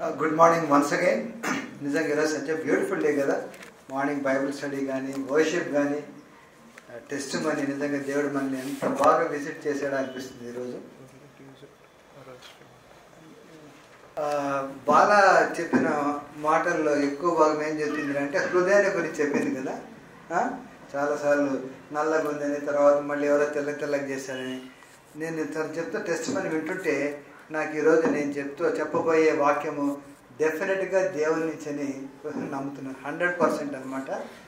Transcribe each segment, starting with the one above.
Good morning once again నిజంగా ఈరోజు such beautiful day కదా మార్నింగ్ బైబిల్ స్టడీ కానీ వర్షిప్ కానీ టెస్ట్ మనీ నిజంగా దేవుడు మనల్ని ఎంత బాగా విజిట్ చేశాడో అనిపిస్తుంది ఈరోజు ఆ, బాల చెప్పిన మాటల్లో ఎక్కువ భాగం ఏం చెప్పింది అంటే హృదయాన్ని గురించి చెప్పింది కదా ఆ? చాలాసార్లు నల్లగా ఉందని తర్వాత మళ్ళీ ఎవరో తెల్ల తెల్లగా చేశారని నేను తను చెప్తా టెస్ట్ మని వింటుంటే నాకు ఈరోజు నేను చెప్తూ చెప్పబోయే వాక్యము డెఫినెట్గా దేవుని నుంచి అని నమ్ముతున్నాను హండ్రెడ్ పర్సెంట్ అనమాట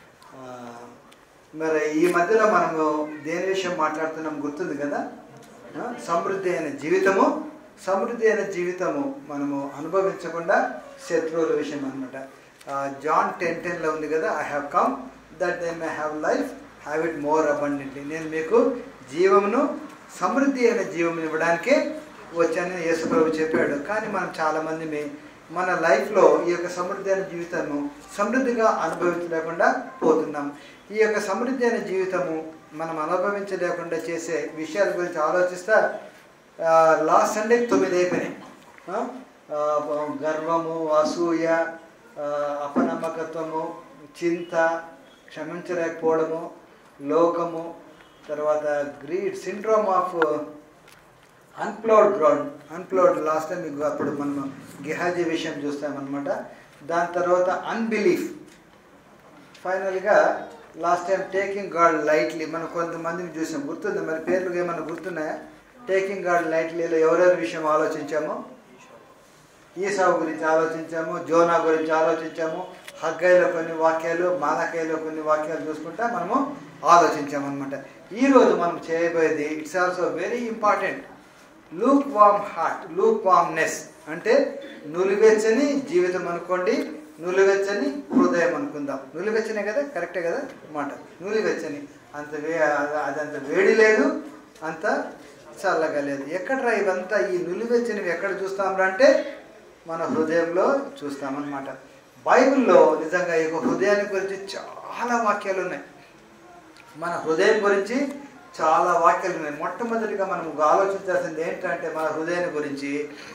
మరి ఈ మధ్యలో మనము దేని విషయం మాట్లాడుతున్నాం గుర్తుంది కదా ఆ? సమృద్ధి అయిన జీవితము సమృద్ధి అయిన జీవితము మనము అనుభవించకుండా శత్రువుల విషయం అనమాట జాన్ టెన్ టెన్లో ఉంది కదా I have come that they may have life have it more abundantly నేను మీకు జీవమును సమృద్ధి అయిన జీవం ఇవ్వడానికే వచ్చానని యేసుప్రభు చెప్పాడు కానీ మనం చాలామంది మీ మన లైఫ్లో ఈ యొక్క సమృద్ధి అయిన జీవితము సమృద్ధిగా అనుభవించలేకుండా పోతున్నాం ఈ యొక్క సమృద్ధి అయిన జీవితము మనం అనుభవించలేకుండా చేసే విషయాల గురించి ఆలోచిస్తా లాస్ట్ సండే తొమ్మిది అయిపోయినాయి ఆ? ఆ, గర్వము అసూయ ఆ, అపనమ్మకత్వము చింత క్షమించలేకపోవడము లోకము తర్వాత greed syndrome of unploughed ground unploughed last time మీకు అప్పుడు మనం గిహాజీ విషయం చూస్తామన్నమాట దాని తర్వాత అన్బిలీఫ్ ఫైనల్గా last time taking God lightly మనం కొంతమందిని చూసాం గుర్తుందా మరి పేర్లు ఏమైనా గుర్తున్నాయా టేకింగ్ గాడ్ లైట్లీలో ఎవరెవరి విషయం ఆలోచించామో ఈసావు గురించి ఆలోచించాము జోనా గురించి ఆలోచించాము హగ్గైలో కొన్ని వాక్యాలు మానకాయలో కొన్ని వాక్యాలు చూసుకుంటా మనము ఆలోచించామన్నమాట ఈరోజు మనం చేయబోయేది it's also very important lukewarm heart lukewarmness అంటే నులివెచ్చని జీవితం అనుకోండి నులివెచ్చని హృదయం అనుకుందాం నులివెచ్చనే కదా కరెక్టే కదా మాట నులివెచ్చని అంత వే అది అంత వేడి లేదు అంత చల్లగా లేదు ఎక్కడరా ఇవంతా ఈ నులివెచ్చనివి ఎక్కడ చూస్తాంరా అంటే మన హృదయంలో చూస్తామన్నమాట బైబిల్లో నిజంగా ఈ యొక్క హృదయాన్ని గురించి చాలా వాక్యాలు ఉన్నాయి మన హృదయం గురించి చాలా వాక్యాలు ఉన్నాయి మొట్టమొదటిగా మనం ఆలోచించాల్సింది ఏంటంటే మన హృదయాన్ని గురించి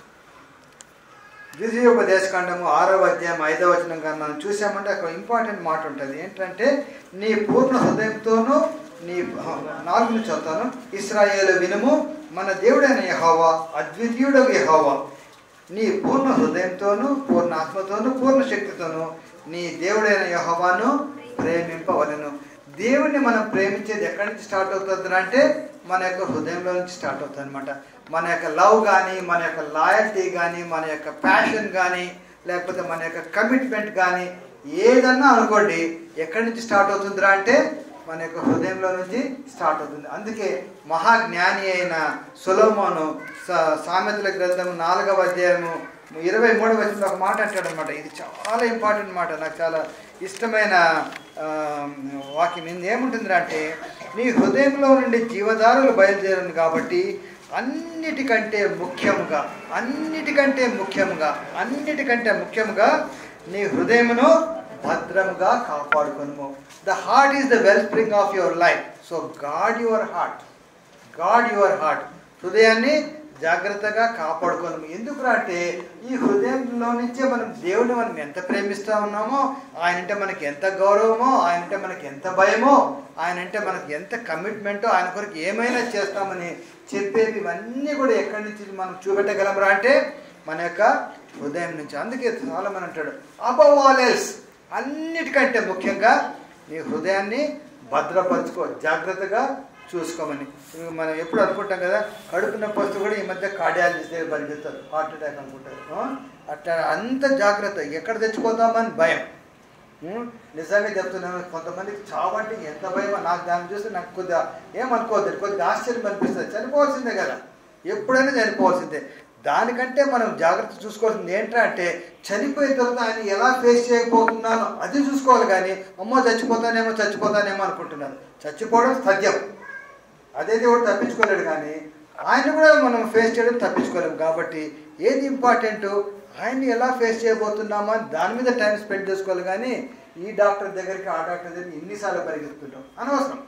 ద్వితీయోపదేశకాండము ఆరవ అధ్యాయం ఐదవ వచనం కానీ మనం చూసామంటే అక్కడ ఇంపార్టెంట్ మాట ఉంటుంది ఏంటంటే నీ పూర్ణ హృదయంతోనూ నీ నాలుగు నుంచి చదువుతాను ఇస్రాయేలు వినుము మన దేవుడైన యహోవా అద్వితీయుడగు యహోవా నీ పూర్ణ హృదయంతోనూ పూర్ణ ఆత్మతోనూ పూర్ణ శక్తితోనూ నీ దేవుడైన యహోవాను ప్రేమింపవలను దేవుణ్ణి మనం ప్రేమించేది ఎక్కడి నుంచి స్టార్ట్ అవుతుంది అంటే మన యొక్క హృదయంలో నుంచి స్టార్ట్ అవుతుంది అనమాట మన యొక్క లవ్ కానీ మన యొక్క లాయల్టీ కానీ మన యొక్క ప్యాషన్ కానీ లేకపోతే మన యొక్క కమిట్మెంట్ కానీ ఏదన్నా అనుకోండి ఎక్కడి నుంచి స్టార్ట్ అవుతుందిరా అంటే మన యొక్క హృదయంలో నుంచి స్టార్ట్ అవుతుంది అందుకే మహాజ్ఞాని అయిన సులోమోను సా- సామెతల గ్రంథం నాలుగవ అధ్యాయము ఇరవై మూడవ వచనంలో ఒక మాట అంటాడు అనమాట ఇది చాలా ఇంపార్టెంట్ మాట నాకు చాలా ఇష్టమైన ఆ, వాక్యం ఇది ఏముంటుందిరా అంటే నీ హృదయంలో నుండి జీవదారులు బయలుదేరును కాబట్టి అన్నిటికంటే ముఖ్యముగా అన్నిటికంటే ముఖ్యముగా అన్నిటికంటే ముఖ్యముగా నీ హృదయమును భద్రముగా కాపాడుకొనుము the heart is the wellspring of your life so guard your heart guard your heart హృదయాన్ని జాగ్రత్తగా కాపాడుకోను ఎందుకురా అంటే ఈ హృదయంలో నుంచే మనం దేవుడిని మనం ఎంత ప్రేమిస్తూ ఉన్నామో ఆయన అంటే మనకి ఎంత గౌరవమో ఆయన అంటే మనకి ఎంత భయమో ఆయన అంటే మనకి ఎంత కమిట్మెంటో ఆయన కొరకు ఏమైనా చేస్తామని చెప్పేవి ఇవన్నీ కూడా ఎక్కడి నుంచి మనం చూపెట్టగలమరా అంటే మన యొక్క హృదయం నుంచి అందుకే చాలా మంది అంటాడు అబవ్ ఆల్ ఎల్స్ అన్నిటికంటే ముఖ్యంగా నీ హృదయాన్ని భద్రపరచుకో జాగ్రత్తగా చూసుకోమని ఇవి మనం ఎప్పుడు అనుకుంటాం కదా కడుపు నొప్పి వస్తే కూడా ఈ మధ్య కార్డియాలజిస్ట్ దగ్గర పరిగెత్తారు హార్ట్ అటాక్ అనుకుంటారు ఆ? అట్లా అంత జాగ్రత్త ఎక్కడ తెచ్చుకోదామని భయం ఉం? నిజంగా చెప్తున్నాను కొంతమందికి చావంటే ఎంత భయం నాకు దాన్ని చూస్తే నాకు కొద్దిగా ఏమనుకోవద్దు కొద్దిగా ఆశ్చర్యం అనిపిస్తుంది చనిపోవాల్సిందే కదా ఎప్పుడైనా చనిపోవాల్సిందే దానికంటే మనం జాగ్రత్త చూసుకోవాల్సింది ఏంటంటే చనిపోయిన తర్వాత ఆయన ఎలా ఫేస్ చేయకపోతున్నానో అది చూసుకోవాలి కానీ అమ్మో చచ్చిపోతానేమో చచ్చిపోతానేమో అనుకుంటున్నాను చచ్చిపోవడం సత్యం అదే దేవుడు తప్పించుకోలేడు కానీ ఆయన కూడా మనం ఫేస్ చేయడం తప్పించుకోలేము కాబట్టి ఏది ఇంపార్టెంట్ ఆయన్ని ఎలా ఫేస్ చేయబోతున్నామో అని దాని మీద టైం స్పెండ్ చేసుకోవాలి కానీ ఈ డాక్టర్ దగ్గరికి ఆ డాక్టర్ దగ్గరికి ఎన్నిసార్లు పరిగెత్తుంటాం అనవసరం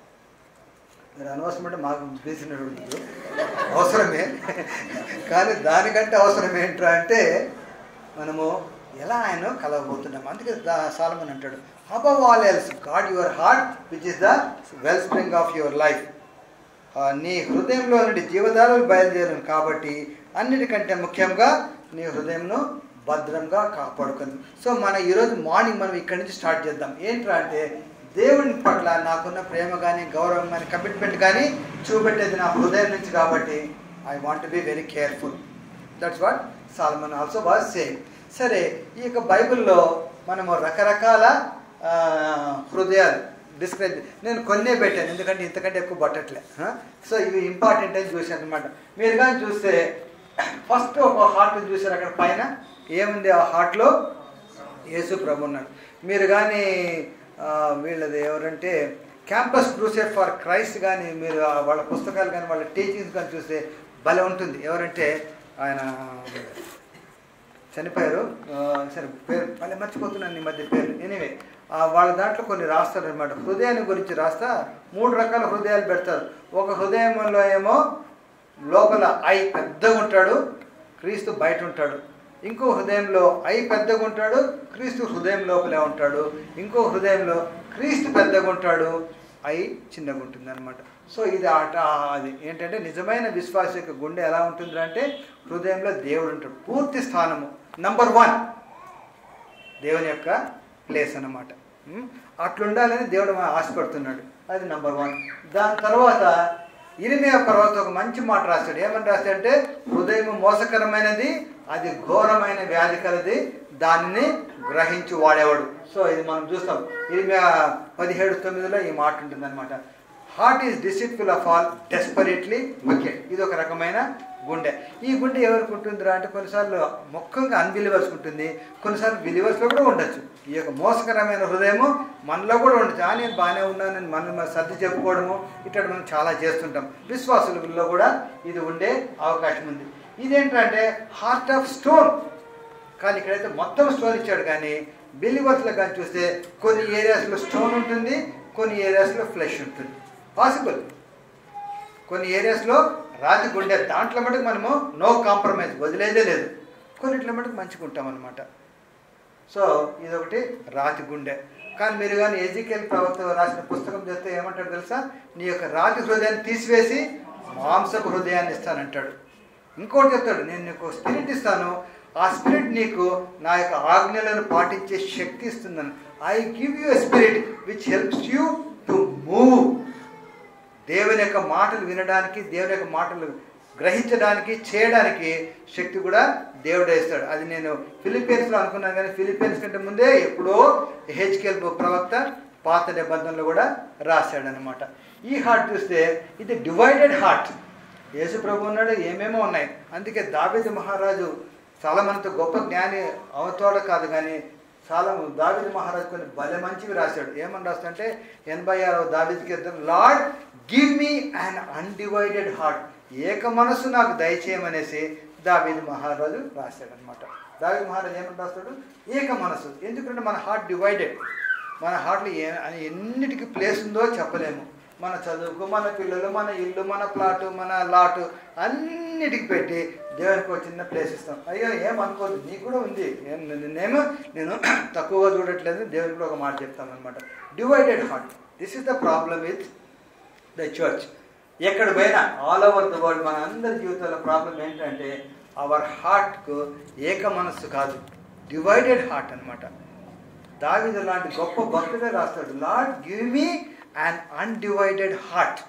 మీరు అనవసరం అంటే మాకు తెలిసినట్టు ఉండదు. అవసరమే కానీ దానికంటే అవసరం ఏంట్రా అంటే మనము ఎలా ఆయన కలవబోతున్నాం అందుకే సాలమన్ అంటాడు above all else guard your heart which is the wellspring of your life నీ హృదయంలో నుండి జీవధారలు బయలుదేరును కాబట్టి అన్నిటికంటే ముఖ్యంగా నీ హృదయంను భద్రంగా కాపాడుకుంది సో మన ఈరోజు మార్నింగ్ మనం ఇక్కడి నుంచి స్టార్ట్ చేద్దాం ఏంట్రా అంటే దేవుని పట్ల నాకున్న ప్రేమ కానీ గౌరవం కానీ కమిట్మెంట్ కానీ చూపెట్టేది నా హృదయం నుంచి కాబట్టి I want be very careful that's what Solomon also was same సరే ఈ యొక్క బైబిల్లో మనము రకరకాల ఆ, హృదయాలు డిస్క్రైబ్ నేను కొన్నే పెట్టాను ఎందుకంటే ఇంతకంటే ఎక్కువ పట్టట్లే సో ఇవి ఇంపార్టెంట్ అని చూశాను అనమాట మీరు కానీ చూస్తే ఫస్ట్ ఒక హార్ట్ చూసారు అక్కడ పైన ఏముంది ఆ హార్ట్లో యేసు ప్రభు ఉన్నాడు మీరు కానీ వీళ్ళది ఎవరంటే క్యాంపస్ క్రూసెడ్ ఫర్ క్రైస్ట్ కానీ మీరు ఆ వాళ్ళ పుస్తకాలు కానీ వాళ్ళ టీచింగ్స్ కానీ చూస్తే భలే ఉంటుంది ఎవరంటే ఆయన చనిపోయారు ఆ, సరే పేరు మళ్ళీ మర్చిపోతున్నాను ఈ మధ్య పేరు ఎనివే వాళ్ళ దాంట్లో కొన్ని రాస్తారు అనమాట హృదయాన్ని గురించి రాస్తా మూడు రకాల హృదయాలు పెడతారు ఒక హృదయంలో ఏమో లోపల ఐ పెద్దగా ఉంటాడు క్రీస్తు బయట ఉంటాడు ఇంకో హృదయంలో ఐ పెద్దగా ఉంటాడు క్రీస్తు హృదయం లోపలే ఉంటాడు ఇంకో హృదయంలో క్రీస్తు పెద్దగా ఉంటాడు ఐ చిన్నగా ఉంటుంది అనమాట సో ఇది ఆట అది ఏంటంటే నిజమైన విశ్వాస యొక్క గుండె ఎలా ఉంటుంది అంటే హృదయంలో దేవుడు ఉంటాడు పూర్తి స్థానము నంబర్ వన్ దేవుని యొక్క ప్లేస్ అన్నమాట ఉం? అట్లుండాలని దేవుడు మన ఆశపడుతున్నాడు అది నంబర్ వన్ దాని తర్వాత ఇరిమియా పర్వత ఒక మంచి మాట రాస్తాడు ఏమని రాస్తాడంటే హృదయం మోసకరమైనది అది ఘోరమైన వ్యాధి కలది దానిని గ్రహించి వాడేవాడు సో ఇది మనం చూస్తాం ఇరిమియా పదిహేడు తొమ్మిదిలో ఈ మాట ఉంటుంది అనమాట heart is deceitful of all desperately wicked ఇది ఒక రకమైన గుండె ఈ గుండె ఎవరికి ఉంటుందిరా అంటే కొన్నిసార్లు ముఖ్యంగా అన్బిలీవర్స్ ఉంటుంది కొన్నిసార్లు బిలీవర్స్లో కూడా ఉండొచ్చు ఈ యొక్క మోసకరమైన హృదయము మనలో కూడా ఉండొచ్చు ఆ నేను బాగానే ఉన్నాను నేను మనం మన సర్ది చెప్పుకోవడము ఇట్లా మనం చాలా చేస్తుంటాం విశ్వాసులలో కూడా ఇది ఉండే అవకాశం ఉంది ఇదేంటంటే హార్ట్ ఆఫ్ స్టోన్ కానీ ఇక్కడైతే మొత్తం స్టోన్ ఇచ్చాడు కానీ బిలీవర్స్లో కానీ చూస్తే కొన్ని ఏరియాస్లో స్టోన్ ఉంటుంది కొన్ని ఏరియాస్లో ఫ్లెష్ ఉంటుంది పాసిబుల్ కొన్ని ఏరియాస్లో రాతి గుండె దాంట్లో మటుకు మనము నో కాంప్రమైజ్ వదిలేదే లేదు కొన్నిట్లో మటుకు మంచిగా ఉంటాం అనమాట సో ఇదొకటి రాతి గుండె కానీ మీరు కానీ ఎజికెల్ ప్రవక్త రాసిన పుస్తకం చేస్తే ఏమంటాడు తెలుసా నీ యొక్క రాతి హృదయాన్ని తీసివేసి మాంసపు హృదయాన్ని ఇస్తానంటాడు ఇంకోటి చెప్తాడు నేను నీకు స్పిరిట్ ఇస్తాను ఆ స్పిరిట్ నీకు నా యొక్క ఆజ్ఞలను పాటించే శక్తి ఇస్తుందని I give you spirit which helps you to move దేవుని యొక్క మాటలు వినడానికి దేవుని యొక్క మాటలు గ్రహించడానికి చేయడానికి శక్తి కూడా దేవుడే ఇస్తాడు అది నేను ఫిలిపీన్స్లో అనుకున్నాను కానీ ఫిలిపీన్స్ కంటే ముందే ఎప్పుడో హెచ్కెల్ ప్రవక్త పాత నిబంధనలు కూడా రాశాడు అనమాట ఈ హార్ట్ చూస్తే ఇది డివైడెడ్ హార్ట్ యేసు ప్రభు ఉన్నాడు ఏమేమో ఉన్నాయి అందుకే దావేది మహారాజు చాలా మనతో గొప్ప జ్ఞాని అవతోడ కాదు కానీ చాలా దావిది మహారాజు కొన్ని భలే మంచివి రాశాడు ఏమని రాస్తాడంటే ఎనభై ఆరవ దావిదికి Lord give me an undivided heart ఏక మనసు నాకు దయచేయమనేసి దావీది మహారాజు రాశాడు అనమాట దావీది మహారాజు ఏమని రాస్తాడు ఏక మనసు ఎందుకంటే మన హార్ట్ డివైడెడ్ మన హార్ట్లో ఏ ఎన్నిటికి ప్లేస్ ఉందో చెప్పలేము మన చదువుకు మన పిల్లలు మన ఇల్లు మన ప్లాటు మన లాటు అన్నిటికి పెట్టి దేవునికి ఒక చిన్న ప్లేస్ ఇస్తాం అయ్యో ఏమనుకోవద్దు నీకు కూడా ఉంది ఏం- నేనేమో నేను తక్కువగా చూడట్లేదు దేవునికి కూడా ఒక మాట చెప్తాను అనమాట divided heart this is the problem with the church ఎక్కడ పోయినా ఆల్ ఓవర్ ద వరల్డ్ మన అందరి జీవితాల ప్రాబ్లం ఏంటంటే అవర్ హార్ట్కు ఏక మనస్సు కాదు డివైడెడ్ హార్ట్ అన్నమాట దావిదు లాంటి గొప్ప భక్తుడే రాస్తాడు Lord give me an undivided heart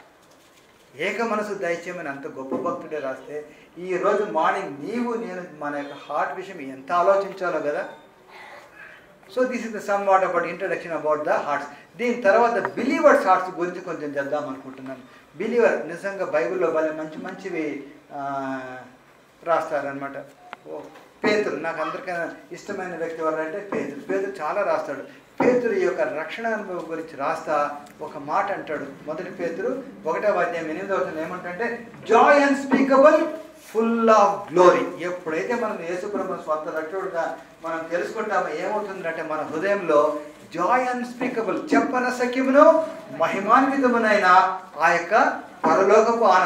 ఏక మనసు దయచేయమని అంత గొప్ప భక్తుడే రాస్తే ఈ రోజు మార్నింగ్ నీవు నేను మన యొక్క హార్ట్ విషయం ఎంత ఆలోచించాలో కదా so this is the somewhat about introduction about the hearts దీని తర్వాత బిలీవర్స్ హార్ట్స్ గురించి కొంచెం చేద్దాం అనుకుంటున్నాను బిలీవర్ నిజంగా బైబిల్లో భలే మంచి మంచివి ఆ, రాస్తారనమాట ఓ పేతురు నాకు అందరికైనా ఇష్టమైన వ్యక్తి ఎవరంటే పేతురు పేతురు చాలా రాస్తాడు పేతురు యొక్క రక్షణ అనుభవం గురించి రాస్తా ఒక మాట అంటాడు మొదటి పేతురు ఒకటో అధ్యాయం ఎనిమిదవ వచనం ఏమంటే joy unspeakable full of glory ఎప్పుడైతే మనం యేసుప్రభు స్వంత రక్షకుడుగా మనం తెలుసుకుంటామో ఏమవుతుందంటే మన హృదయంలో జాయ్ అన్స్పీకబుల్ చెప్పన సఖ్యమును మహిమాన్వితమునైన ఆ యొక్క పరలోకపు ఆనందం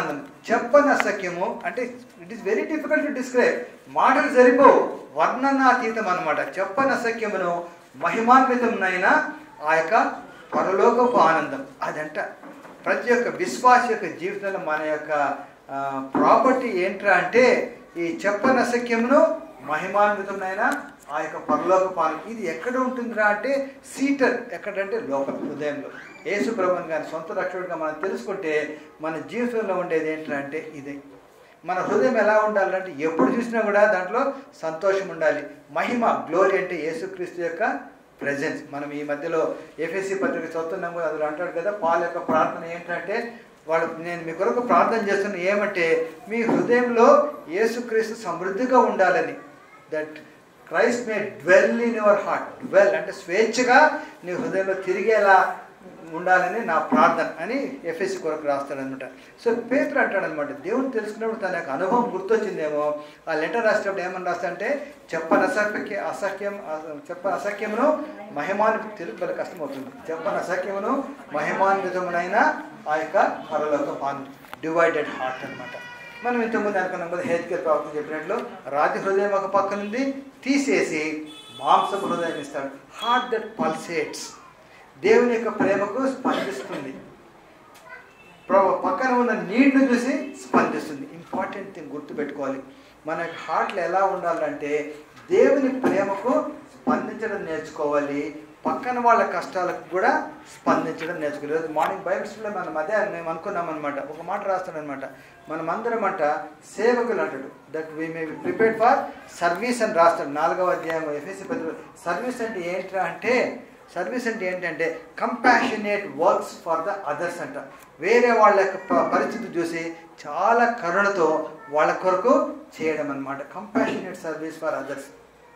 చెప్పనసఖ్యము అంటే it is very difficult to describe మాటలు సరిపోవు వర్ణనాతీతం అనమాట చెప్పనసఖ్యమును మహిమాన్వితమునైన ఆ యొక్క పరలోకపు ఆనందం అదంట ప్రతి ఒక్క విశ్వాస యొక్క జీవితంలో మన యొక్క ప్రాపర్టీ ఏంట్రా అంటే ఈ చెప్పనసఖ్యమును మహిమాన్వితమైన ఆ యొక్క పరలోక పాలన ఇది ఎక్కడ ఉంటుందిరా అంటే సీటర్ ఎక్కడంటే లోపల హృదయంలో యేసు ప్రభుని గారి సొంత రక్షకుడిగా మనం తెలుసుకుంటే మన జీవితంలో ఉండేది ఏంట్రా అంటే ఇదే మన హృదయం ఎలా ఉండాలంటే ఎప్పుడు చూసినా కూడా దాంట్లో సంతోషం ఉండాలి మహిమ గ్లోరీ అంటే యేసుక్రీస్తు యొక్క ప్రెజెన్స్ మనం ఈ మధ్యలో ఎఫ్ఎస్సి పత్రిక చదువుతున్నాం కూడా అందులో అంటాడు కదా పాల్ యొక్క ప్రార్థన ఏంటంటే వాళ్ళు నేను మీ కొరకు ప్రార్థన చేస్తున్న ఏమంటే మీ హృదయంలో యేసుక్రీస్తు సమృద్ధిగా ఉండాలని that Christ may dwell in your heart dwell అంటే స్వేచ్ఛగా నీ హృదయంలో తిరిగేలా ఉండాలని నా ప్రార్థన అని ఎఫ్ఎస్సి కొరకు రాస్తాడనమాట సో పేతురు అంటాడనమాట దేవుని తెలుసుకున్నప్పుడు తన యొక్క అనుభవం గుర్తొచ్చిందేమో ఆ లెటర్ రాసేటప్పుడు ఏమని రాస్తాడంటే చెప్పని అసఖ్య అసఖ్యం చెప్పని అసఖ్యమును మహిమాన్వి తెలుగు చాలా కష్టమవుతుంది చెప్పని అసఖ్యమును మహిమాన్వితమునైన ఆ యొక్క పరలోక పాన్ డివైడెడ్ హార్ట్ అనమాట మనం ఇంతకుముందు అనుకున్నాం కదా హెల్త్కేర్ ప్రవక్త చెప్పినట్లు రాతి హృదయం ఒక పక్క నుండి తీసేసి మాంసపు హృదయం ఇస్తాడు హార్ట్ దట్ పల్సేట్స్ దేవుని యొక్క ప్రేమకు స్పందిస్తుంది ప్రభు పక్కన ఉన్న నీడ్ను చూసి స్పందిస్తుంది ఇంపార్టెంట్ థింగ్ గుర్తుపెట్టుకోవాలి మన యొక్క హార్ట్లో ఎలా ఉండాలంటే దేవుని ప్రేమకు స్పందించడం నేర్చుకోవాలి పక్కన వాళ్ళ కష్టాలకు కూడా స్పందించడం నేర్చుకోవాలి ఈరోజు మార్నింగ్ బైబిల్స్లో మనం అదే మేము అనుకున్నాం అనమాట ఒక మాట రాస్తాడనమాట మనమందరం అంట సేవకులు అంటాడు that we may be prepared for service అని రాస్తాడు నాలుగవ అధ్యాయం ఎఫ్ఎస్సి పత్రిక సర్వీస్ అంటే ఏంట్రా అంటే సర్వీస్ అంటే ఏంటంటే compassionate works for the others అంట వేరే వాళ్ళ యొక్క ప- పరిస్థితి చూసి చాలా కరుణతో వాళ్ళ కొరకు చేయడం అనమాట compassionate service for others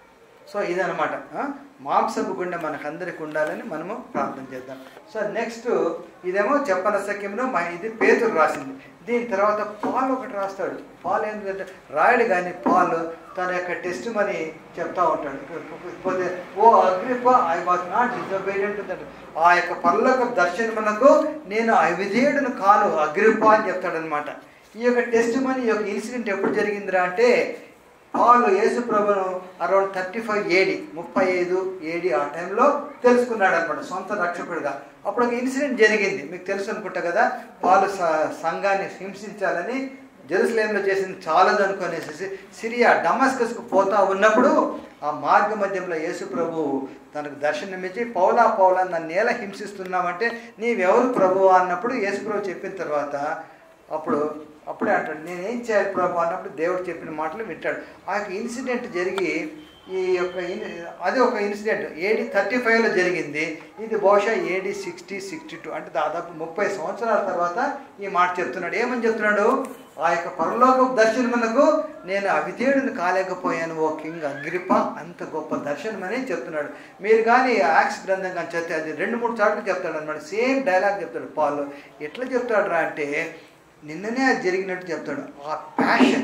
so ఇదనమాట ఆ? మాంసపు గుండె మనకందరికి ఉండాలని మనము ప్రార్థన చేద్దాం సో నెక్స్ట్ ఇదేమో చెప్పన సఖ్యంలో మా ఇది పేతురు రాసింది దీని తర్వాత పాలు ఒకటి రాస్తాడు పాలు ఏంటంటే రాయడు కానీ పాలు తన యొక్క టెస్ట్ మని చెప్తా ఉంటాడు పోతే O Agrippa I was not disobedient ఆ యొక్క పర్లోక దర్శనమునకు నేను అవిధేయుడును కాను అగ్రిప అని చెప్తాడనమాట ఈ యొక్క టెస్ట్ మనీ ఈ యొక్క ఇన్సిడెంట్ ఎప్పుడు జరిగిందిరా అంటే పాలు యేసు ప్రభును అరౌండ్ థర్టీ ఫైవ్ ఏడి ముప్పై ఐదు ఏడి ఆ టైంలో తెలుసుకున్నాడు అనమాట సొంత రక్షకుడిగా అప్పుడు ఒక ఇన్సిడెంట్ జరిగింది మీకు తెలుసు అనుకుంటా కదా పాలు స- సంఘాన్ని హింసించాలని జెరూసలేంలో చేసింది చాలదు అనుకునేసి సిరియా డమస్కస్కు పోతా ఉన్నప్పుడు ఆ మార్గ మధ్యంలో యేసు ప్రభు తనకు దర్శనమిచ్చి పౌలా పౌలా నన్ను ఎలా హింసిస్తున్నామంటే నీవెవరు ప్రభు అన్నప్పుడు యేసు ప్రభు చెప్పిన తర్వాత అప్పుడు అప్పుడే అంటాడు నేనేం చేయాలి ప్రభు అన్నప్పుడు దేవుడు చెప్పిన మాటలు వింటాడు ఆ యొక్క ఇన్సిడెంట్ జరిగి ఈ యొక్క ఇన్- అది ఒక ఇన్సిడెంట్ ఏడి థర్టీ ఫైవ్లో జరిగింది ఇది బహుశా ఏడి సిక్స్టీ సిక్స్టీ టూ అంటే దాదాపు ముప్పై సంవత్సరాల తర్వాత ఈ మాట చెప్తున్నాడు ఏమని చెప్తున్నాడు ఆ యొక్క పరలోక దర్శనమునకు నేను అవిధేయుడిని కాలేకపోయాను ఓ కింగ్ అగ్రిప అంత గొప్ప దర్శనం అని చెప్తున్నాడు మీరు కానీ యాక్స్ గ్రంథం కానీ చెప్తే అది రెండు మూడు చాట్లు చెప్తాడు అనమాట సేమ్ డైలాగ్ చెప్తాడు పాలు ఎట్లా చెప్తాడు రా అంటే నిన్ననే అది జరిగినట్టు చెప్తాడు ఆ ప్యాషన్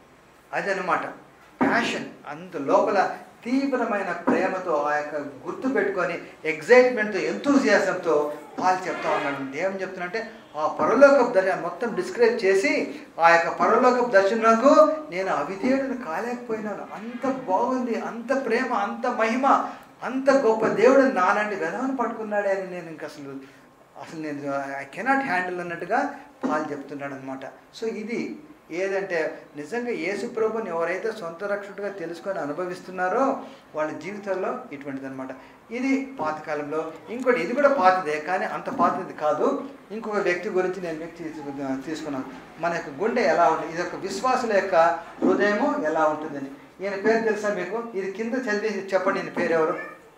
అదనమాట ప్యాషన్ అంత లోపల తీవ్రమైన ప్రేమతో ఆ యొక్క గుర్తు పెట్టుకొని ఎగ్జైట్మెంట్తో ఎంతూజియాసంతో వాళ్ళు చెప్తా ఉన్నాడు ఏమని చెప్తున్నంటే ఆ పరలోకపు దర్శనం మొత్తం డిస్క్రైబ్ చేసి ఆ యొక్క పరలోకపు దర్శనంకు నేను అవిధేయుడిని కాలేకపోయినాను అంత బాగుంది అంత ప్రేమ అంత మహిమ అంత గొప్ప దేవుడు నాలాంటి వెధవను పట్టుకున్నాడే అని నేను ఇంక అసలు అసలు నేను ఐ కెనాట్ హ్యాండిల్ అన్నట్టుగా పాలు చెప్తున్నాడు అనమాట సో ఇది ఏదంటే నిజంగా యేసు ప్రభుని ఎవరైతే సొంత రక్షకుడిగా తెలుసుకొని అనుభవిస్తున్నారో వాళ్ళ జీవితంలో ఇటువంటిది అనమాట ఇది పాతకాలంలో ఇంకోటి ఇది కూడా పాతదే కానీ అంత పాతది కాదు ఇంకొక వ్యక్తి గురించి నేను వ్యక్తి తీసుకు- తీసుకున్నాను మన యొక్క గుండె ఎలా ఉంటుంది ఇది ఒక విశ్వాసుల యొక్క హృదయము ఎలా ఉంటుందని ఈయన పేరు తెలుసా మీకు ఇది కింద చదివి చెప్పండి ఈయన పేరు ఎవరు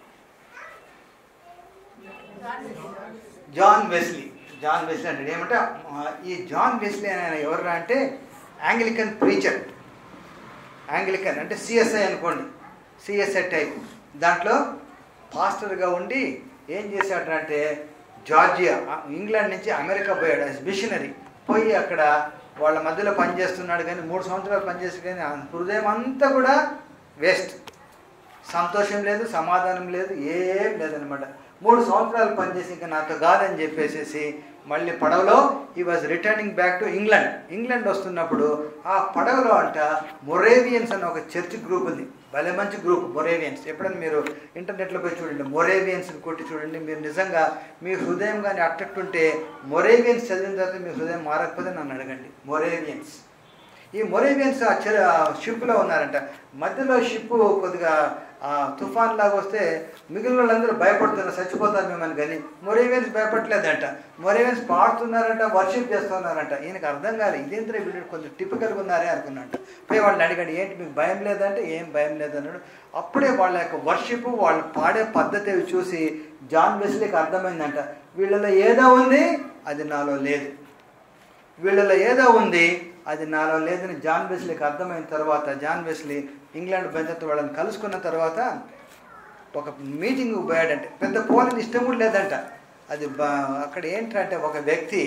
జాన్ వెస్లీ జాన్ వెస్లీ అంటే ఏమంటే ఆ, ఈ జాన్ వెస్లీ అనే ఆయన ఎవరు అంటే యాంగ్లికన్ ప్రీచర్ యాంగ్లికన్ అంటే సిఎస్ఐ అనుకోండి సిఎస్ఐ టైప్ దాంట్లో పాస్టర్గా ఉండి ఏం చేశాడు అంటే జార్జియా ఆ, ఇంగ్లాండ్ నుంచి అమెరికా పోయాడు యాజ్ మిషనరీ పోయి అక్కడ వాళ్ళ మధ్యలో పనిచేస్తున్నాడు కానీ మూడు సంవత్సరాలు పనిచేసి కానీ ఆ హృదయం అంతా కూడా వేస్ట్ సంతోషం లేదు సమాధానం లేదు ఏం లేదనమాట మూడు సంవత్సరాలు పనిచేసి ఇంకా నాతో కాదని చెప్పేసేసి మళ్ళీ పడవలో he was returning back to England England వస్తున్నప్పుడు ఆ పడవలో అంట మొరేవియన్స్ అనే ఒక చర్చ్ గ్రూప్ ఉంది భలే మంచి గ్రూప్ మొరేవియన్స్ ఎప్పుడైనా మీరు ఇంటర్నెట్లో పోయి చూడండి మొరేవియన్స్ కొట్టి చూడండి మీరు నిజంగా మీ హృదయం కానీ అట్రాక్ట్ ఉంటే మొరేవియన్స్ చదివిన తర్వాత మీ హృదయం మారకపోతే నన్ను అడగండి మొరేవియన్స్ ఈ మొరేవియన్స్ ఆ చెర షిప్లో ఉన్నారంట మధ్యలో షిప్ కొద్దిగా ఆ తుఫాన్ లాగా వస్తే మిగిలిన వాళ్ళందరూ భయపడుతున్నారు చచ్చిపోతారు మిమ్మల్ని కానీ మొరేవియన్స్ భయపడలేదంట మొరేవియన్స్ పాడుతున్నారంట వర్షిప్ చేస్తున్నారంట ఈయనకు అర్థం కాదు ఇదేంద్ర వీళ్ళు కొంచెం టిపికల్గా ఉన్నారే అనుకున్నట్ట పోయి వాళ్ళని అడిగాడు ఏంటి మీకు భయం లేదంటే ఏం భయం లేదన్నాడు అప్పుడే వాళ్ళ యొక్క వర్షిప్ వాళ్ళు పాడే పద్ధతి అవి చూసి జాన్ వెస్లీకి అర్థమైందంట వీళ్ళలో ఏదో ఉంది అది నాలో లేదు వీళ్ళలో ఏదో ఉంది అది నాలో లేదని జాన్ వెస్లీకి అర్థమైన తర్వాత జాన్ వెస్లీ ఇంగ్లాండ్ బెంచత్ వాళ్ళని కలుసుకున్న తర్వాత ఒక మీటింగ్ పోయాడంటే పెద్ద పోలని ఇష్టం కూడా లేదంట అది బా అక్కడ ఏంటంటే ఒక వ్యక్తి